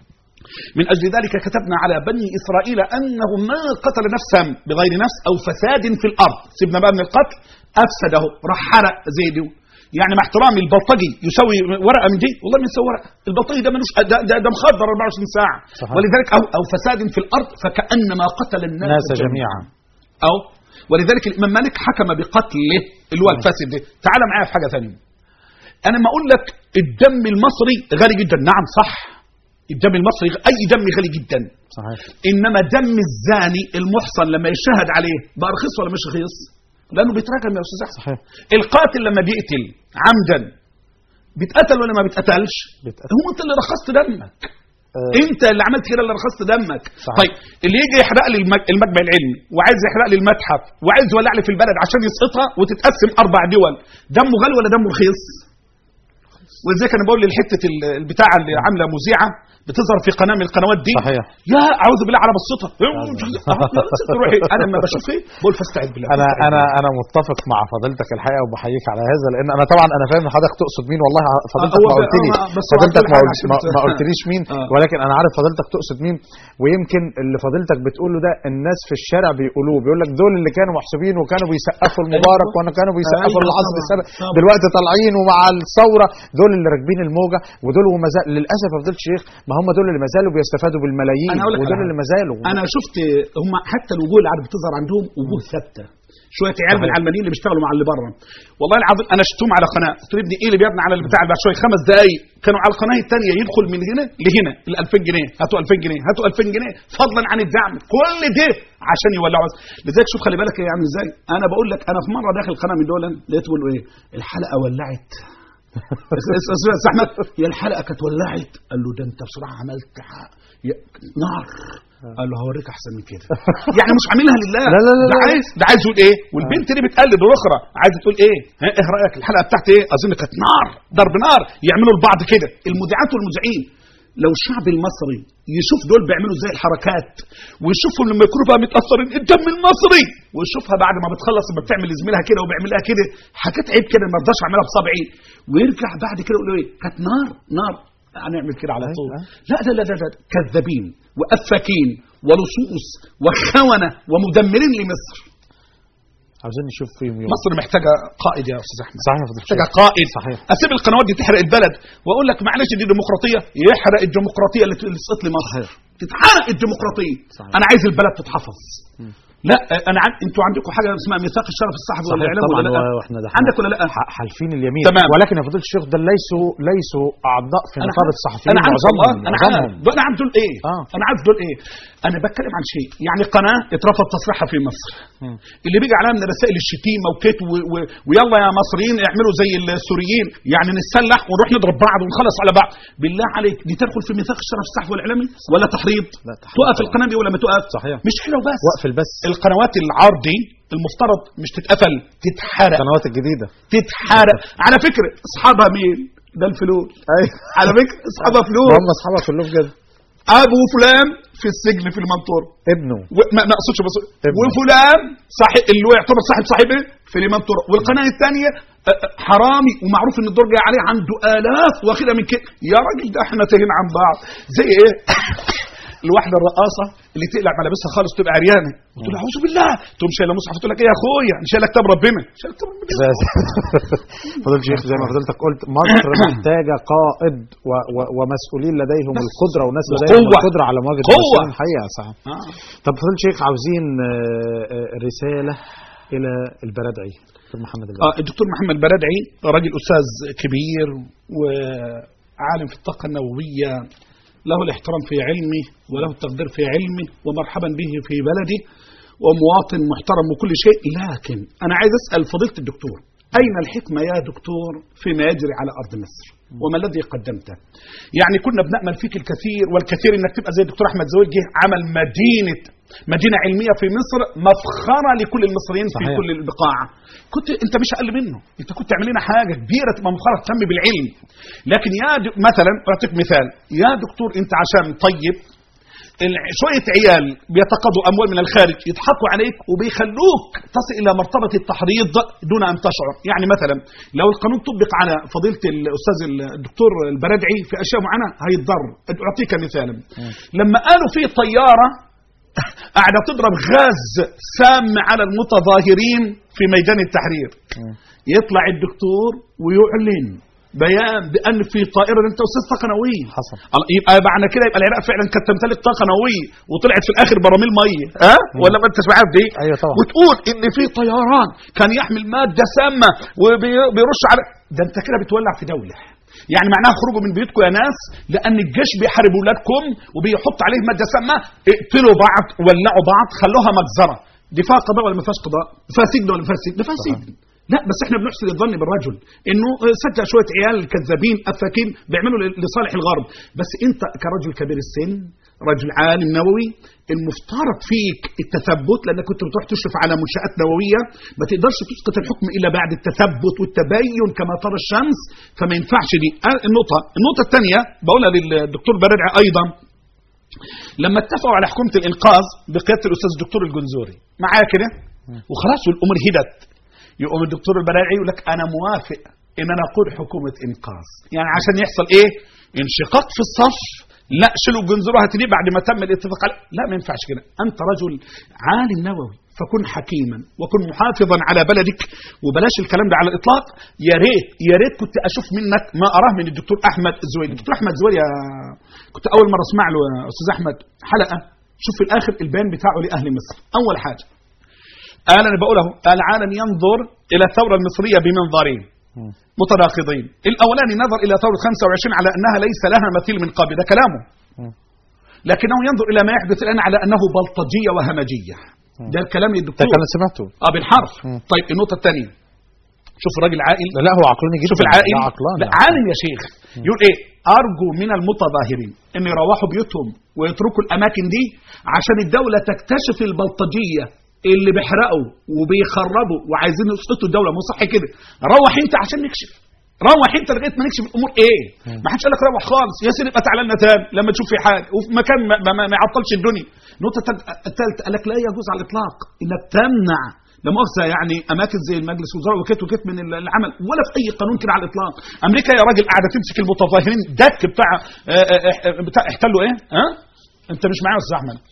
من اجل ذلك كتبنا على بني اسرائيل انه ما قتل نفسا بغير نفس او فساد في الارض سيبنا بقى من القتل افسده راح حرق زي دي يعني مع احترامي البلطجي يسوي ورقه من دي والله ما يسوي ورقه البلطجي ده ملوش ده, ده, ده مخدر 24 ساعه صحيح. ولذلك او او فساد في الارض فكانما قتل الناس الناس جميعا او ولذلك الامام مالك حكم بقتله اللي هو الفاسد ده تعال معايا في حاجه ثانيه انا ما اقول لك الدم المصري غالي جدا نعم صح الدم المصري اي دم غالي جدا صحيح انما دم الزاني المحصن لما يشهد عليه بقى رخيص ولا مش رخيص لانه بيتراكم يا استاذ احمد صحيح القاتل لما بيقتل عمدا بيتقتل ولا ما بيتقتلش بيتقتل. هو انت اللي رخصت دمك آه، انت اللي عملت كده اللي رخصت دمك صحيح. طيب اللي يجي يحرق لي المج- المجمع العلمي وعايز يحرق لي المتحف وعايز يولع لي في البلد عشان يسقطها وتتقسم اربع دول دمه غالي ولا دمه رخيص ولذلك انا بقول للحته ال- البتاعه اللي عامله مذيعه بتظهر في قناه من القنوات دي صحيح. يا اعوذ بالله على بسطها روحي انا لما بشوف ايه بقول فاستعد بالله انا فاستعد انا بالله. انا متفق مع فضيلتك الحقيقه وبحييك على هذا لان انا طبعا انا فاهم حضرتك تقصد مين والله فضيلتك هو ما ب- قلتليش آه، بس هو فضيلتك عايز ما يقول قلت- حاجة ما عشان ما ت- قلتليش مين آه. ولكن انا عارف فضيلتك تقصد مين ويمكن اللي فضيلتك بتقوله ده الناس في الشارع بيقولوه بيقول لك دول اللي كانوا محسوبين وكانوا بيسقفوا المبارك أيوة. وانا كانوا بيسقفوا أيوة العصر طبعاً، السابق طبعاً. دلوقتي طالعين ومع الثوره دول اللي راكبين الموجه ودول وما زال للاسف يا فضيله الشيخ ما هم دول اللي ما زالوا بيستفادوا بالملايين أنا أقول لك على ودول حاجة. اللي ما زالوا انا شفت هم حتى الوجوه اللي عاد بتظهر عندهم وجوه ثابته شويه عيال من صحيح. العلمانيين اللي بيشتغلوا مع اللي بره والله العظيم انا شفتهم على قناه قلت له ابني ايه اللي بيبني على البتاع بعد شويه خمس دقائق كانوا على القناه الثانيه يدخل من هنا لهنا ال 2000 جنيه هاتوا 2000 جنيه هاتوا 2000 جنيه فضلا عن الدعم كل ده عشان يولعوا لذلك شوف خلي بالك يعني ازاي انا بقول لك انا في مره داخل قناه من دول لقيت بيقولوا ايه الحلقه ولعت اسمع احمد يا الحلقه كانت ولعت قال له ده انت بصراحه عملت ح- يا- نار قال له هوريك احسن من كده يعني مش عاملها لله لا لا لا ده لا. عايز ده عايز يقول ايه والبنت دي بتقلد الاخرى عايزه تقول ايه ها ايه رايك الحلقه بتاعتي ايه اظن كانت نار ضرب نار يعملوا لبعض كده المذيعات والمذيعين لو الشعب المصري يشوف دول بيعملوا زي الحركات ويشوفهم لما يكونوا بقى متاثرين الدم المصري ويشوفها بعد ما بتخلص لما بتعمل لزميلها كده وبيعملها كده حاجات عيب كده ما رضاش اعملها بصبعي ويرجع بعد كده يقول له ايه كانت نار نار هنعمل كده على طول أيوة. لا لا لا لا, لا. كذابين وافاكين ولصوص وخونه ومدمرين لمصر عاوزين نشوف فيهم يوم مصر محتاجه قائد يا استاذ احمد صحيح يا فضيلة محتاجه الشيخ. قائد صحيح اسيب القنوات دي تحرق البلد واقول لك معلش دي ديمقراطيه يحرق الديمقراطيه اللي اللي سقط لي مصر صحيح. تتحرق الديمقراطيه صحيح. انا عايز البلد تتحفظ مم. لا انا عن... انتوا عندكم حاجه اسمها ميثاق الشرف الصحفي صحيح والاعلام طبعا ولا لا و- واحنا ده عندك ولا لا ح- حالفين اليمين تمام. ولكن يا فضيله الشيخ ده ليسوا ليسوا اعضاء في انا نقابه عارف الصحفيين انا عارف والله معظمهم انا عارف معظمهم دول- انا عارف دول ايه آه. انا عارف دول ايه انا بتكلم عن شيء يعني قناه اترفض تصريحها في مصر مم. اللي بيجي عليها من رسائل الشتيمه وكت و... و... ويلا يا مصريين اعملوا زي السوريين يعني نتسلح ونروح نضرب بعض ونخلص على بعض بالله عليك دي تدخل في ميثاق الشرف الصحفي والاعلامي ولا تحريض لا، تحريض توقف طبعا. القناه دي ولا ما توقف صحيح. مش حلو بس وقف البث القنوات العرض دي المفترض مش تتقفل تتحرق القنوات الجديده تتحرق على فكره اصحابها مين ده الفلول ايوه على فكره اصحابها فلول هم اصحابها كلهم كده ابو فلان في السجن في المنطوره ابنه و- ما ما اقصدش بس ابنه. وفلان صاحب اللي هو يعتبر صاحب صاحب ايه في المنطوره والقناه الثانيه حرامي ومعروف ان الدور جاي عليه عنده الاف واخدها من كده يا راجل ده احنا تاهين عن بعض زي ايه الواحده الرقاصه اللي تقلع ملابسها خالص تبقى عريانه وتقول لها اعوذ بالله تقوم شايله مصحف تقول لك ايه يا اخويا انا شايله كتاب ربنا شايله كتاب ربنا زي- فضيلة الشيخ زي ما فضلتك قلت مصر محتاجة قائد و و ومسؤولين لديهم بس. القدرة وناس لديهم وقوة. القدرة على مواجهة قوة. المسؤولين حقيقة صح آه. طب فضيلة الشيخ عاوزين آه، آه، رسالة إلى البرادعي دكتور محمد البرادعي آه الدكتور محمد بردعي راجل استاذ كبير وعالم في الطاقه النوويه له الاحترام في علمه وله التقدير في علمه ومرحبا به في بلده ومواطن محترم وكل شيء لكن انا عايز اسال فضيله الدكتور اين الحكمه يا دكتور فيما يجري على ارض مصر وما الذي قدمته يعني كنا بنامل فيك الكثير والكثير انك تبقى زي الدكتور احمد زويل جه عمل مدينه مدينه علميه في مصر مفخره لكل المصريين في صحيح. كل البقاع كنت انت مش اقل منه انت كنت تعمل لنا حاجه كبيره تبقى مفخره تهتم بالعلم لكن يا د... مثلا اعطيك مثال يا دكتور انت عشان طيب الع- شويه عيال بيتقاضوا اموال من الخارج يضحكوا عليك وبيخلوك تصل الى مرتبه التحريض دون ان تشعر يعني مثلا لو القانون طبق على فضيله الاستاذ الدكتور البرادعي في اشياء معينه هيتضر اعطيك مثالا لما قالوا في طياره قاعده تضرب غاز سام على المتظاهرين في ميدان التحرير يطلع الدكتور ويعلن بيان بان في طائره انت استاذ طاقه نوويه حصل الله- يبقى معنى كده يبقى العراق فعلا كانت تمتلك طاقه نوويه وطلعت في الاخر براميل ميه ها ولا ما انتش عارف دي أيوة طبعا. وتقول ان في طيران كان يحمل ماده سامه وبيرش على ده انت كده بتولع في دوله يعني معناها خروجوا من بيوتكم يا ناس لان الجيش بيحارب ولادكم وبيحط عليه ماده سامه اقتلوا بعض ولعوا بعض خلوها مجزره دي فيها قضاء ولا ما فيهاش قضاء فيها سجن ولا ما فيهاش سجن ده فيها سجن لا بس احنا بنحسن الظن بالرجل انه سجل شويه عيال كذابين افاكين بيعملوا ل- لصالح الغرب بس انت كرجل كبير السن رجل عالم نووي المفترض فيك التثبت لانك كنت بتروح تشرف على منشات نوويه ما تقدرش تسقط الحكم الا بعد التثبت والتبين كما ترى الشمس فما ينفعش دي آه، النقطه النقطه الثانيه بقولها للدكتور برادعي ايضا لما اتفقوا على حكومه الانقاذ بقياده الاستاذ الدكتور الجنزوري معايا كده وخلاص والامور هدت يقوم الدكتور البلاعي يقول لك انا موافق ان انا اقود حكومه انقاذ يعني عشان يحصل ايه انشقاق في الصف لا شيلوا الجنزوره هتدي بعد ما تم الاتفاق على لا ما ينفعش كده انت رجل عالم نووي فكن حكيما وكن محافظا على بلدك وبلاش الكلام ده على الاطلاق يا ريت يا ريت كنت اشوف منك ما اراه من الدكتور احمد الزويل الدكتور احمد الزويل يا كنت اول مره اسمع له يا استاذ احمد حلقه شوف في الاخر البيان بتاعه لاهل مصر اول حاجه قال انا بقول اهو العالم ينظر الى الثوره المصريه بمنظارين متناقضين الاولاني نظر الى ثوره 25 على انها ليس لها مثيل من قبل ده كلامه لكنه ينظر الى ما يحدث الان على انه بلطجيه وهمجيه ده الكلام ده للدكتور كان سمعته اه بالحرف مم. طيب النقطه الثانيه شوف الراجل عاقل لا لا هو عقلاني جدا شوف العائل ده عقلاني لا عالم يا شيخ يقول ايه ارجو من المتظاهرين ان يروحوا بيوتهم ويتركوا الاماكن دي عشان الدوله تكتشف البلطجيه اللي بيحرقوا وبيخربوا وعايزين يسقطوا الدوله مو صح كده روح انت عشان نكشف روح انت لغايه ما نكشف الامور ايه ما حدش قال لك روح خالص يا سيدي ابقى تعالى لنا تاني لما تشوف في حاجه وفي مكان ما, ما, ما يعطلش الدنيا النقطه الثالثه قال لك لا يجوز على الاطلاق انك تمنع لا مؤاخذه يعني اماكن زي المجلس الوزراء وكت وكت من العمل ولا في اي قانون كده على الاطلاق امريكا يا راجل قاعده تمسك المتظاهرين دك بتاع آه، آه، آه، بتاع احتلوا ايه ها انت مش معايا يا استاذ احمد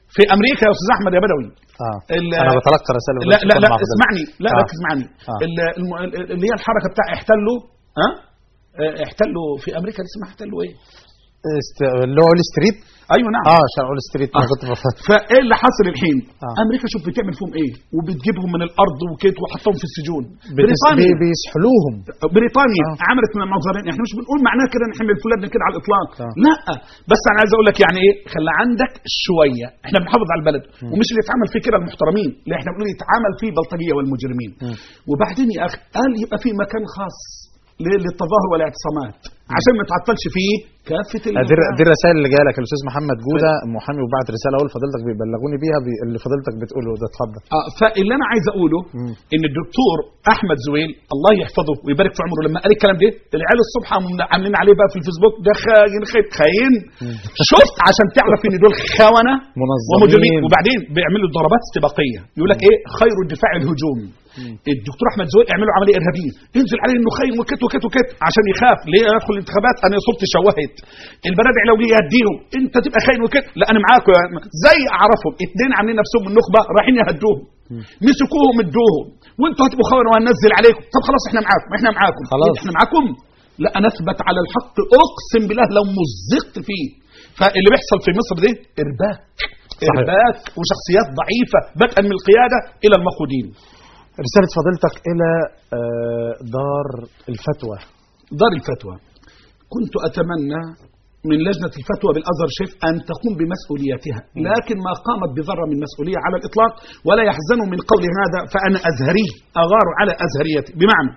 في امريكا يا استاذ احمد يا بدوي اه ال- انا بتلقى رسائل لا لا لا مع فضيلتك. اسمعني لا آه. ركز معي آه. ال- الم- ال- اللي هي الحركه بتاع احتلوا ها اه، احتلوا في امريكا اللي اسمها احتلوا ايه است... اللي هو وول ستريت ايوه نعم اه شارع وول ستريت انا آه. كنت بفكر فايه اللي حاصل الحين آه. امريكا شوف بتعمل فيهم ايه وبتجيبهم من الارض وكيت وحطهم في السجون بتس... بريطانيا بي- بيسحلوهم بريطانيا آه. آه. عملت من المنظرين احنا مش بنقول معناه كده نحمل فلان كده على الاطلاق آه. لا بس انا عايز اقول لك يعني ايه خلي عندك شويه احنا بنحافظ على البلد ومش اللي يتعامل فيه كده المحترمين اللي احنا بنقول يتعامل فيه البلطجيه والمجرمين مم. وبعدين يا اخي قال يبقى في مكان خاص ل- للتظاهر والاعتصامات عشان ما تعطلش فيه كافه آه، دي المكان. دي الرسائل اللي جايه لك الاستاذ محمد جوده محامي وبعت رساله اقول فضيلتك بيبلغوني بيها بي... اللي فضيلتك بتقوله ده اتفضل آه فاللي انا عايز اقوله مم. ان الدكتور احمد زويل الله يحفظه ويبارك في عمره لما قال الكلام ده العيال الصبح عم- عاملين عليه بقى في الفيسبوك ده خاين خاين خاين شفت عشان تعرف ان دول خونه منظمين. ومجرمين وبعدين بيعملوا ضربات استباقيه يقول لك ايه خير الدفاع الهجوم الدكتور احمد زويل يعملوا عمليه ارهابيه ينزل عليه انه خاين وكت وكت وكت عشان يخاف ليه يدخل الانتخابات انا صرت شوهت البنادق لو جه يهديهم انت تبقى خاين وكت لا انا معاكم يا- زي اعرفهم اتنين عاملين نفسهم من النخبه رايحين يهدوهم مسكوهم ادوهم وانتوا هتبقوا خونه وهننزل عليكم طب خلاص احنا معاكم احنا معاكم خلاص. احنا معاكم لا انا اثبت على الحق اقسم بالله لو مزقت فيه فاللي بيحصل في مصر ده ارباك صحيح. ارباك وشخصيات ضعيفه بدءا من القياده الى المقودين رساله فضيلتك الى آه، دار الفتوى دار الفتوى كنت أتمنى من لجنة الفتوى بالأزهر شيف أن تقوم بمسؤوليتها لكن ما قامت بذرة من مسؤولية على الإطلاق ولا يحزن من قول هذا فأنا أزهري أغار على أزهريتي بمعنى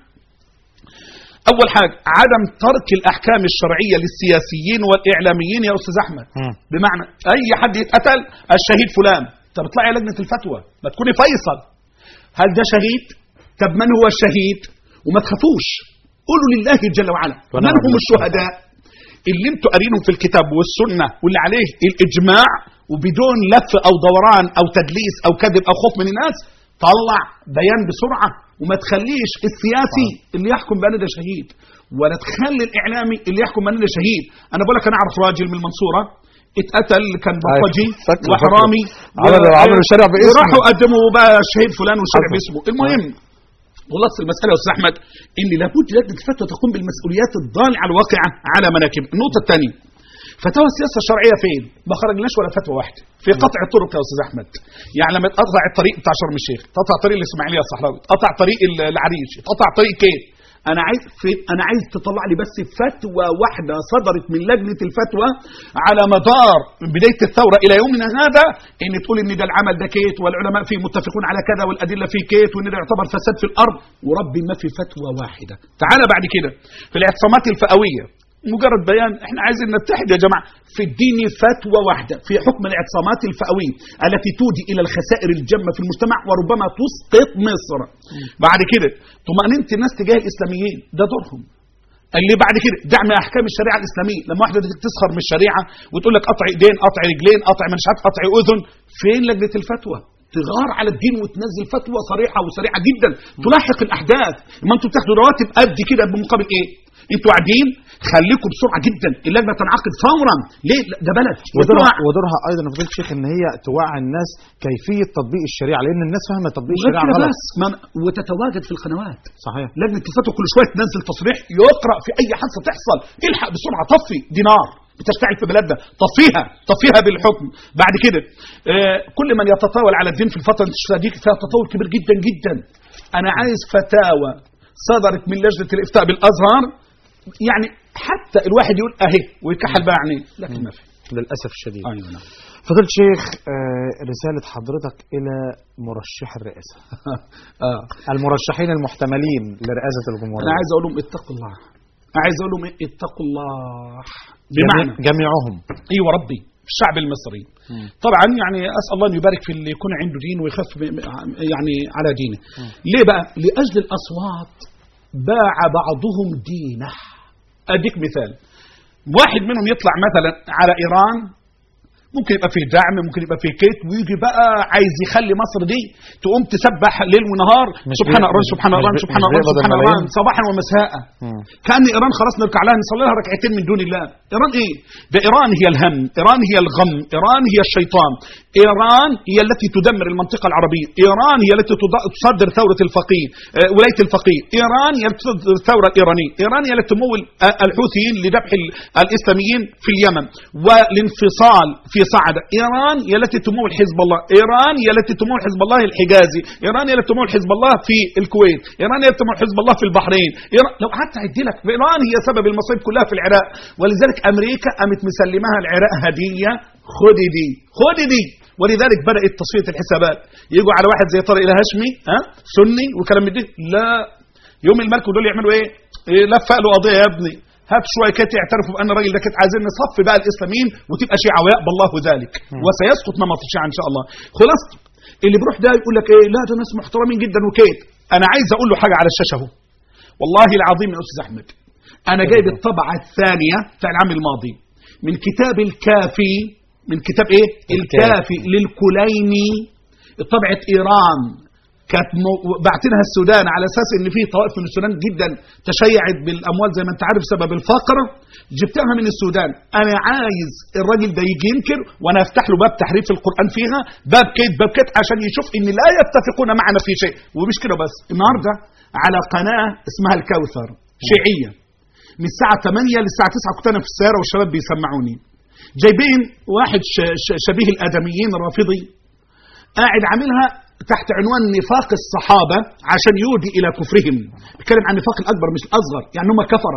أول حاجة عدم ترك الأحكام الشرعية للسياسيين والإعلاميين يا أستاذ أحمد مم. بمعنى أي حد يتقتل الشهيد فلان طب اطلعي يا لجنة الفتوى ما تكوني فيصل هل ده شهيد طب من هو الشهيد وما تخافوش قولوا لله جل وعلا ونعم من هم بالله. الشهداء اللي انتوا قارينهم في الكتاب والسنة واللي عليه الإجماع وبدون لف أو دوران أو تدليس أو كذب أو خوف من الناس طلع بيان بسرعة وما تخليش السياسي اللي يحكم بأن ده شهيد ولا تخلي الإعلامي اللي يحكم بأن ده شهيد أنا بقول لك أنا أعرف راجل من المنصورة اتقتل كان بلطجي فاكره- وحرامي فاكره. عملوا- عملوا شارع باسمه. وراحوا قدموا بقى الشهيد فلان والشارع حصل. باسمه المهم خلاص المسألة يا أستاذ أحمد إن لابد لجنة الفتوى تقوم بالمسؤوليات الضالعة الواقعة على مناكب النقطة الثانية فتاوى السياسة الشرعية فين؟ ما خرجناش ولا فتوى واحدة في قطع الطرق يا أستاذ أحمد يعني لما تقطع الطريق بتاع شرم الشيخ تقطع طريق الإسماعيلية الصحراوي تقطع طريق ال- العريش تقطع طريق كيف أنا عايز في أنا عايز تطلع لي بس فتوى واحدة صدرت من لجنة الفتوى على مدار من بداية الثورة إلى يومنا هذا إن تقول إن ده العمل ده كيت والعلماء فيه متفقون على كذا والأدلة فيه كيت وإن ده يعتبر فساد في الأرض وربي ما في فتوى واحدة تعالى بعد كده في الاعتصامات الفئوية مجرد بيان احنا عايزين نتحد يا جماعه في الدين فتوى واحده في حكم الاعتصامات الفئويه التي تودي الى الخسائر الجمه في المجتمع وربما تسقط مصر بعد كده طمانينه الناس تجاه الاسلاميين ده دورهم اللي بعد كده دعم احكام الشريعه الاسلاميه لما واحده تيجي تسخر من الشريعه وتقول لك قطع ايدين قطع رجلين قطع مش عارف قطع اذن فين لجنه الفتوى تغار على الدين وتنزل فتوى صريحه وسريعه جدا تلاحق الاحداث ما انتوا بتاخدوا رواتب قد كده بمقابل ايه انتوا قاعدين خليكم بسرعه جدا اللجنه تنعقد فورا ليه لا، ده بلد ودورها, وتقع. ودورها ايضا يا فضيله الشيخ ان هي توعي الناس كيفيه تطبيق الشريعه لان الناس فاهمه تطبيق غير الشريعه كده غلط بس ما- وتتواجد في القنوات صحيح لجنه الفتوى كل شويه تنزل تصريح يقرا في اي حادثه تحصل الحق بسرعه طفي دي نار بتشتعل في بلادنا طفيها طفيها بالحكم بعد كده آه كل من يتطاول على الدين في الفتره دي فيها تطاول كبير جدا جدا انا عايز فتاوى صدرت من لجنه الافتاء بالازهر يعني حتى الواحد يقول اهي ويكحل بقى عينيه لكن ما في للاسف الشديد ايوه نعم فضيله الشيخ آه، رساله حضرتك الى مرشح الرئاسه اه المرشحين المحتملين لرئاسه الجمهوريه انا عايز اقول لهم اتقوا الله عايز اقول لهم إيه؟ اتقوا الله بمعنى جميع- جميعهم ايوه ربي الشعب المصري طبعا يعني اسال الله ان يبارك في اللي يكون عنده دين ويخف ب- يعني على دينه ليه بقى لاجل الاصوات باع بعضهم دينه اديك مثال واحد منهم يطلع مثلا على ايران ممكن يبقى فيه دعم ممكن يبقى فيه كيت ويجي بقى عايز يخلي مصر دي تقوم تسبح ليل ونهار مش سبحان بي- ايران سبحان مش ايران بي- سبحان مش ايران بيقبض سبحان الملايين؟ ايران صباحا ومساء مم. كان ايران خلاص نركع لها نصلي لها ركعتين من دون الله ايران ايه ده ايران هي الهم ايران هي الغم ايران هي الشيطان ايران هي التي تدمر المنطقه العربيه ايران هي التي تض- تصدر ثوره الفقيه آه، ولايه الفقيه ايران هي التي تصدر الثوره الايرانيه ايران هي التي تمول آه، الحوثيين لذبح ال- الاسلاميين في اليمن والانفصال في صعده ايران هي التي تمول حزب الله ايران هي التي تمول حزب الله الحجازي ايران هي التي تمول حزب الله في الكويت ايران هي التي تمول حزب الله في البحرين إيران لو قعدت اعد لك ايران هي سبب المصايب كلها في العراق ولذلك امريكا قامت مسلمها العراق هديه خدي دي خدي دي ولذلك بدات تصفيه الحسابات يجوا على واحد زي طارق الهاشمي ها سني وكلام من ده لا يوم الملك ودول يعملوا ايه, إيه لفق له قضيه يا ابني هات شويه كده يعترفوا بان الراجل ده كانت عايزين نصفي بقى الاسلاميين وتبقى شيعه ويقبل الله ذلك وسيسقط نمط الشيعه ان شاء الله خلاص اللي بيروح ده يقول لك ايه لا ده ناس محترمين جدا وكيت انا عايز اقول له حاجه على الشاشه اهو والله العظيم يا استاذ احمد انا جايب الطبعه الثانيه بتاع العام الماضي من كتاب الكافي من كتاب ايه الكافي للكليني طبعه ايران كانت مو- باعتينها السودان على اساس ان في طوائف من السودان جدا تشيعت بالاموال زي ما انت عارف سبب الفقر جبتها من السودان انا عايز الراجل ده يجي ينكر وانا افتح له باب تحريف القران فيها باب كيت باب كيت عشان يشوف ان لا يتفقون معنا في شيء ومش كده بس النهارده على قناه اسمها الكوثر شيعيه من الساعه 8 للساعه 9 كنت انا في السياره والشباب بيسمعوني جايبين واحد ش- ش- شبيه الادميين رافضي قاعد عاملها تحت عنوان نفاق الصحابة عشان يودي إلى كفرهم بيتكلم عن النفاق الأكبر مش الأصغر يعني هم كفرة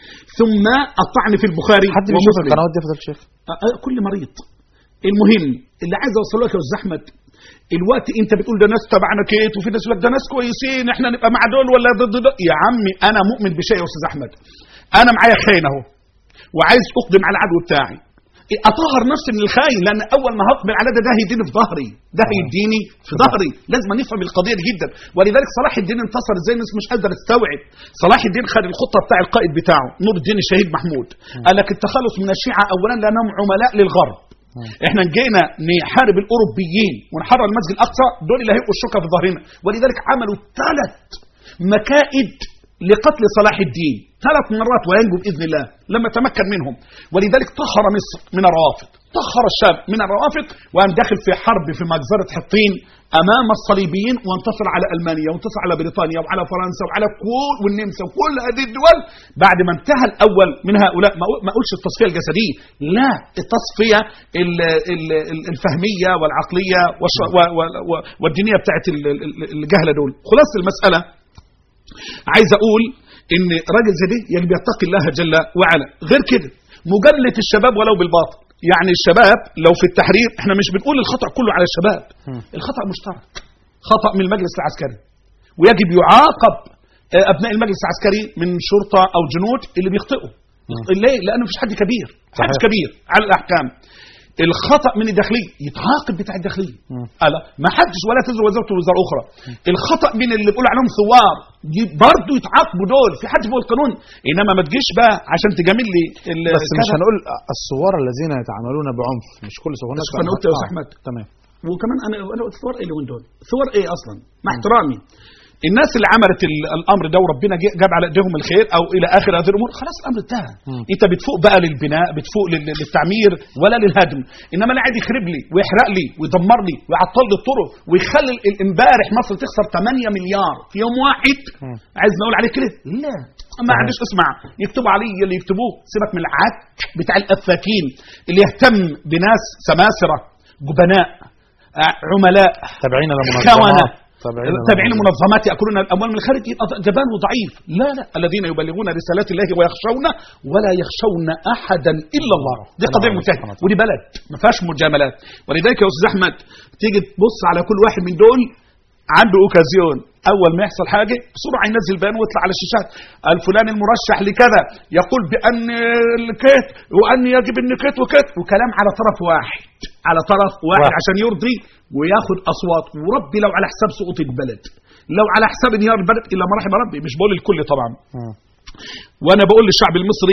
ثم الطعن في البخاري حد بيشوف ومسلم. القنوات دي يا فضيله الشيخ أه، أه، كل مريض المهم اللي عايز اوصله لك يا استاذ احمد الوقت انت بتقول ده ناس تبعنا كيت وفي ناس يقول لك ده ناس كويسين احنا نبقى مع دول ولا ضد دول يا عمي انا مؤمن بشيء يا استاذ احمد انا معايا خاين اهو وعايز اقدم على العدو بتاعي اطهر نفسي من الخاين لان اول ما هقبل على ده ده هيديني في ظهري ده هيديني في ظهري لازم نفهم القضيه دي جدا ولذلك صلاح الدين انتصر ازاي الناس مش قادره تستوعب صلاح الدين خد الخطه بتاع القائد بتاعه نور الدين الشهيد محمود قال لك التخلص من الشيعه اولا لانهم عملاء للغرب احنا جينا نحارب الاوروبيين ونحرر المسجد الاقصى دول اللي هيبقوا الشوكه في ظهرنا ولذلك عملوا ثلاث مكائد لقتل صلاح الدين ثلاث مرات وينجو باذن الله لما تمكن منهم ولذلك طهر مصر من الروافض طهر الشام من الروافض وقام داخل في حرب في مجزره حطين امام الصليبيين وانتصر على المانيا وانتصر على بريطانيا وعلى فرنسا وعلى كل والنمسا وكل هذه الدول بعد ما انتهى الاول من هؤلاء ما أقول- ما اقولش التصفيه الجسديه لا التصفيه ال- ال- ال- الفهميه والعقليه والش- و- و- و- والدينيه بتاعت ال- ال- الجهله دول خلاص المساله عايز اقول ان راجل زي ده يجب يتقي الله جل وعلا غير كده مجامله الشباب ولو بالباطل يعني الشباب لو في التحرير احنا مش بنقول الخطا كله على الشباب الخطا مشترك خطا من المجلس العسكري ويجب يعاقب آه، ابناء المجلس العسكري من شرطه او جنود اللي بيخطئوا ليه لانه مفيش حد كبير حد صحيح. كبير على الاحكام الخطا من الداخليه يتعاقب بتاع الداخليه مم. ألا ما حدش ولا تزر وزاره وزاره اخرى الخطا من اللي بيقول عليهم ثوار دي- برضه يتعاقبوا دول في حد فوق القانون انما ما تجيش بقى عشان تجامل لي ال- بس مش كذا. هنقول الثوار الذين يتعاملون بعنف مش كل ثوار بس أنا قلت يا أستاذ أحمد. تمام وكمان انا انا قلت ثوار ايه اللي دول ثوار ايه اصلا مع احترامي الناس اللي عملت ال- الامر ده وربنا جه- جاب على ايديهم الخير او الى اخر هذه الامور خلاص الامر انتهى مم. انت بتفوق بقى للبناء بتفوق لل- للتعمير ولا للهدم انما اللي قاعد يخرب لي ويحرق لي ويدمر لي ويعطل لي الطرق ويخلي ال- امبارح مصر تخسر 8 مليار في يوم واحد مم. عايز نقول عليه كده لا ما عندوش اسمع يكتبوا علي اللي يكتبوه سيبك من العك بتاع الافاكين اللي يهتم بناس سماسره جبناء آه، عملاء تابعين خونة لمنظمات تابعين تابعين المنظمات ياكلون الاموال من الخارج يبقى جبان وضعيف لا لا الذين يبلغون رسالات الله ويخشون ولا يخشون احدا الا الله دي الله قضيه عليه منتهيه سبحانه وتعالى. ودي بلد ما فيهاش مجاملات ولذلك يا استاذ احمد تيجي تبص على كل واحد من دول عنده اوكازيون اول ما يحصل حاجه بسرعه ينزل بيان ويطلع على الشاشات الفلان المرشح لكذا يقول بان الكيت وان يجب ان كيت وكيت وكلام على طرف واحد على طرف واحد, واحد. واحد. عشان يرضي وياخد اصوات وربي لو على حساب سقوط البلد لو على حساب انهيار البلد الا ما رحم ربي مش بقول الكل طبعا مم. وانا بقول للشعب المصري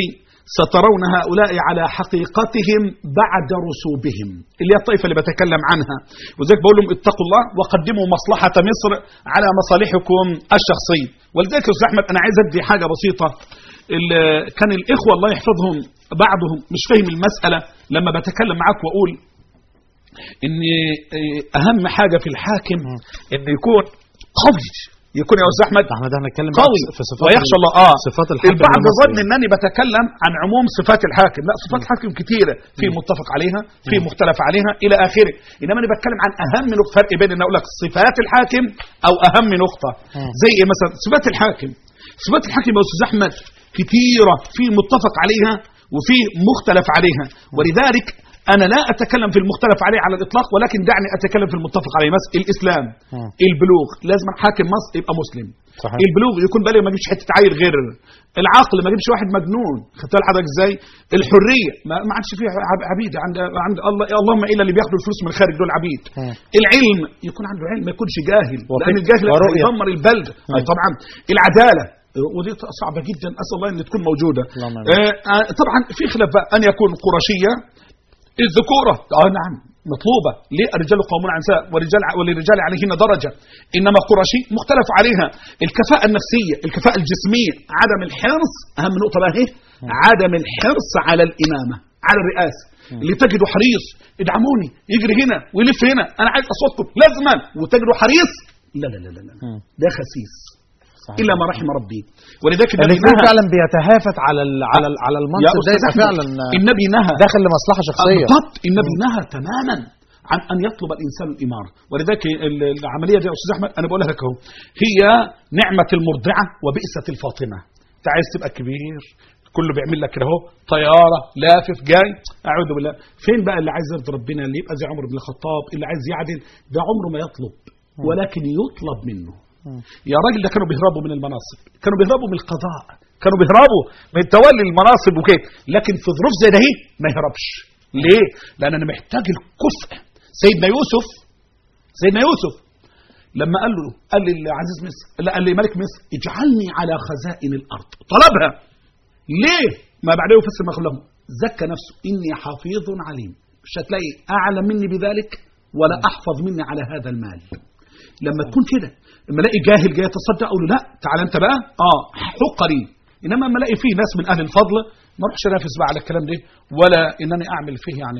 سترون هؤلاء على حقيقتهم بعد رسوبهم اللي هي الطائفة اللي بتكلم عنها وذلك بقول لهم اتقوا الله وقدموا مصلحة مصر على مصالحكم الشخصية ولذلك يا أستاذ أحمد أنا عايز أدي حاجة بسيطة ال- كان الإخوة الله يحفظهم بعضهم مش فاهم المسألة لما بتكلم معاك وأقول ان اهم حاجه في الحاكم انه يكون قوي يكون يا استاذ احمد احنا ده هنتكلم قوي في صفات ويخشى الله اه صفات الحاكم البعض المصري. ظن انني بتكلم عن عموم صفات الحاكم لا صفات الحاكم كثيره في متفق عليها في مختلف عليها الى اخره انما انا بتكلم عن اهم نقطه فرق بين ان اقول لك صفات الحاكم او اهم نقطه مم. زي ايه مثلا صفات الحاكم صفات الحاكم يا استاذ احمد كثيره في متفق عليها وفي مختلف عليها ولذلك انا لا اتكلم في المختلف عليه على الاطلاق ولكن دعني اتكلم في المتفق عليه مثلا الاسلام مم. البلوغ لازم حاكم مصر يبقى مسلم صحيح. البلوغ يكون بالغ ما يجيبش حته عيل غير العقل ما يجيبش واحد مجنون خدت بالك حضرتك ازاي الحريه ما, ما عادش فيه عب- عبيد عند عند الله اللهم الا اللي بياخدوا الفلوس من الخارج دول عبيد مم. العلم يكون عنده علم ما يكونش جاهل وفي- لان الجاهل ورؤية. يدمر البلد أي طبعا العداله ودي صعبه جدا اسال الله ان تكون موجوده اللهم آمين. آه آه طبعا في خلاف بقى ان يكون قرشيه الذكوره اه نعم مطلوبه ليه الرجال قوامون على النساء والرجال وللرجال عليهن درجه انما قرشي مختلف عليها الكفاءه النفسيه الكفاءه الجسميه عدم الحرص اهم نقطه بقى ايه عدم الحرص على الامامه على الرئاسه اللي تجده حريص ادعموني يجري هنا ويلف هنا انا عايز اصواتكم لازما وتجده حريص لا لا لا لا, لا. مم. ده خسيس صحيح. الا ما رحم ربي ولذلك اللي النبي يكون نهى فعلا بيتهافت على ال على ال على يا المنصب ده أستاذ يبقى أحمد، فعلا النبي نهى داخل لمصلحه شخصيه بالضبط النبي نهى تماما عن ان يطلب الانسان الاماره ولذلك ال- العمليه دي يا استاذ احمد انا بقولها لك اهو هي نعمه المرضعه وبئسه الفاطمه انت عايز تبقى كبير كله بيعمل لك كده اهو طياره لافف جاي اعوذ بالله فين بقى اللي عايز يرضي ربنا اللي يبقى زي عمر بن الخطاب اللي عايز يعدل ده عمره ما يطلب ولكن يطلب منه مم. يا راجل ده كانوا بيهربوا من المناصب كانوا بيهربوا من القضاء كانوا بيهربوا من تولي المناصب وكده لكن في ظروف زي ده ما يهربش ليه لان انا محتاج الكفء سيدنا يوسف سيدنا يوسف لما قال له قال لعزيز مصر لا قال لملك مصر اجعلني على خزائن الارض طلبها ليه ما بعده يفسر ما لهم زكى نفسه اني حفيظ عليم مش هتلاقي اعلم مني بذلك ولا احفظ مني على هذا المال لما تكون كده لما الاقي جاهل جاي يتصدق اقول له لا تعال انت بقى اه حق لي انما لما الاقي فيه ناس من اهل الفضل ما اروحش انافس بقى على الكلام ده ولا انني اعمل فيه يعني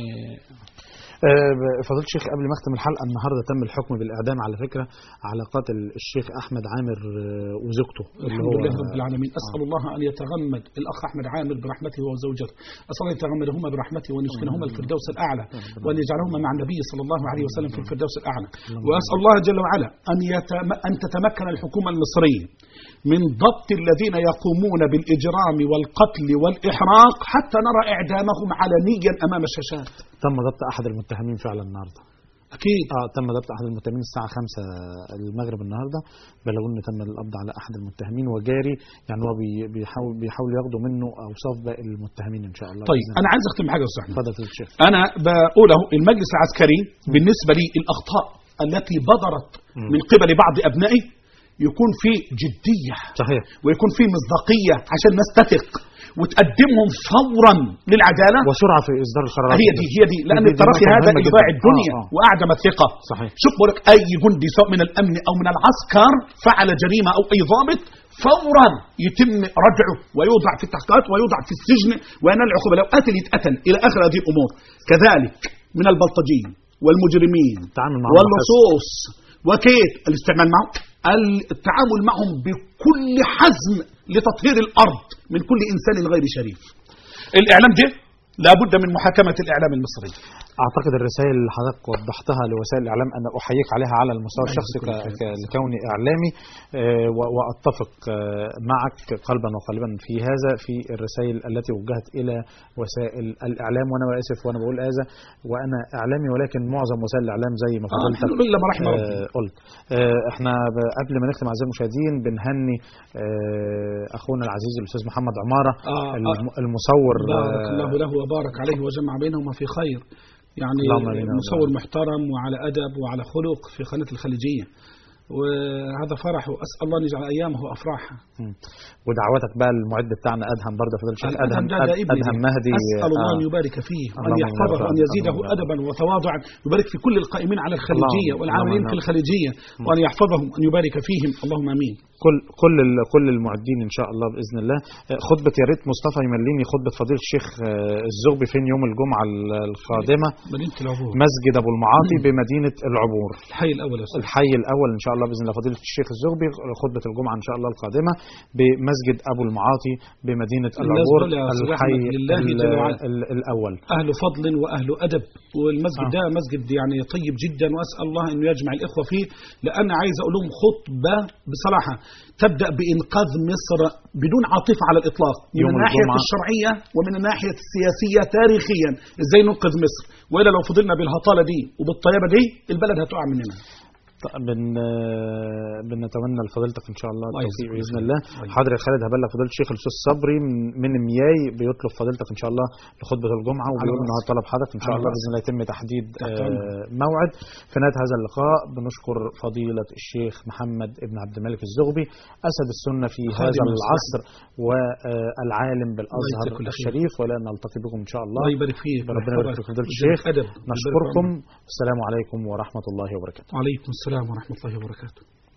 آه، فضيلة الشيخ قبل ما اختم الحلقه النهارده تم الحكم بالاعدام على فكره على قاتل الشيخ احمد عامر آه، وزوجته اللي الحمد هو لله رب العالمين اسال الله ان يتغمد الاخ احمد عامر برحمته وزوجته اسال الله ان يتغمدهما برحمته وان يسكنهما الفردوس الاعلى وان يجعلهما مع النبي صلى الله عليه وسلم في الفردوس الاعلى واسال الله جل وعلا ان يتم ان تتمكن الحكومه المصريه من ضبط الذين يقومون بالاجرام والقتل والاحراق حتى نرى اعدامهم علنيا امام الشاشات تم ضبط احد المتهمين فعلا النهارده اكيد اه تم ضبط احد المتهمين الساعه 5 المغرب النهارده بلغوا ان تم القبض على احد المتهمين وجاري يعني هو بي- بيحاول بيحاولوا ياخدوا منه اوصاف باقي المتهمين ان شاء الله طيب بإذن انا عايز اختم حاجه يا استاذ احمد الله. اتفضل يا الشيخ أنا بقول أهو المجلس العسكري بالنسبة لي الأخطاء التي بدرت من قبل بعض أبنائه يكون في جدية صحيح ويكون في مصداقية عشان الناس تثق وتقدمهم فورا للعدالة وسرعه في اصدار القرارات هي دي هي دي لأن دي- دي التراخي نقطة هذا مهمة يضيع جداً. الدنيا آه، آه. وأعدم الثقة صحيح شوف بقول لك أي جندي سواء من الأمن أو من العسكر فعل جريمة أو أي ضابط فورا يتم ردعه ويوضع في التحقيقات ويوضع في السجن وينال العقوبة لو قتل يتقتل إلى آخر هذه الأمور كذلك من البلطجيين والمجرمين التعامل معهم واللصوص وكيف الاستعمال معهم التعامل معهم بكل حزم لتطهير الأرض من كل إنسان غير شريف الإعلام ده لابد من محاكمة الإعلام المصري اعتقد الرسائل اللي حضرتك وضحتها لوسائل الاعلام انا احييك عليها على المستوى الشخصي ك- ك- لكوني اعلامي آه، و- واتفق آه، معك قلبا وقالبا في هذا في الرسائل التي وجهت الى وسائل الاعلام وانا اسف وانا بقول هذا وانا اعلامي ولكن معظم وسائل الاعلام زي ما فضلتك إلا ما رحم ربي آه، قلت آه، احنا ب- قبل ما نختم اعزائي المشاهدين بنهني آه، اخونا العزيز الاستاذ محمد عماره آه، الم- المصور بارك آه، الله له وبارك عليه وجمع بينهما في خير يعني اللهم آمين. مصور محترم وعلى أدب وعلى خلق في قناة الخليجية وهذا فرح واسال الله ان يجعل ايامه افراحا مم. ودعوتك بقى المعد بتاعنا ادهم برضه فضل الشيخ ادهم الأدهم ده- ده ابني ادهم دي. مهدي اسال الله ان آه. يبارك فيه وان اللهم يحفظه يرضى وان عنه. يزيده اللهم ادبا وتواضعا يبارك في كل القائمين على الخليجيه اللهم- والعاملين اللهم في الخليجيه وان يحفظهم وان يبارك فيهم اللهم امين كل كل ال- كل المعدين ان شاء الله باذن الله آه، خطبه يا ريت مصطفى يمليني خطبه فضيله الشيخ آه، الزغبي فين يوم الجمعه ال- القادمه مدينه العبور مسجد ابو المعاطي بمدينه العبور الحي الاول يا استاذ الحي الاول ان شاء الله باذن الله فضيله الشيخ الزغبي خطبه الجمعه ان شاء الله القادمه بمسجد ابو المعاطي بمدينه الناس العبور دول يا أستاذ الحي أحمد لله ال- جل وعلا. ال- الاول أهل فضل وأهل أدب والمسجد آه. ده مسجد يعني طيب جدا وأسأل الله أنه يجمع الإخوة فيه لأن عايز أقول لهم خطبة بصراحة تبدأ بإنقاذ مصر بدون عاطفة على الإطلاق من يوم الناحية الجمعة. الشرعية ومن الناحية السياسية تاريخيا إزاي ننقذ مصر وإلا لو فضلنا بالهطالة دي وبالطيبة دي البلد هتقع مننا ط- بن آه، بنتمنى لفضيلتك ان شاء الله الله التوفيق يجزيك باذن خير. الله طيب. حاضر يا خالد هبلغ فضيله الشيخ الاستاذ صبري من- من مياي بيطلب فضيلتك ان شاء الله لخطبه الجمعه وبيقول ان هو رأسي. طلب حضرتك ان شاء على الله رأسي. باذن الله يتم تحديد تحت آه، أمرك. موعد في نهايه هذا اللقاء بنشكر فضيله الشيخ محمد ابن عبد الملك الزغبي اسد السنه في خادم هذا المسلمين. العصر والعالم بالازهر يجزيك كل خير. الشريف ولا نلتقي بكم ان شاء الله الله يبارك فيك ربنا يبارك في فضيله ويحفظك. الشيخ أدب. نشكركم السلام عليكم ورحمه الله وبركاته وعليكم السلام ورحمة الله وبركاته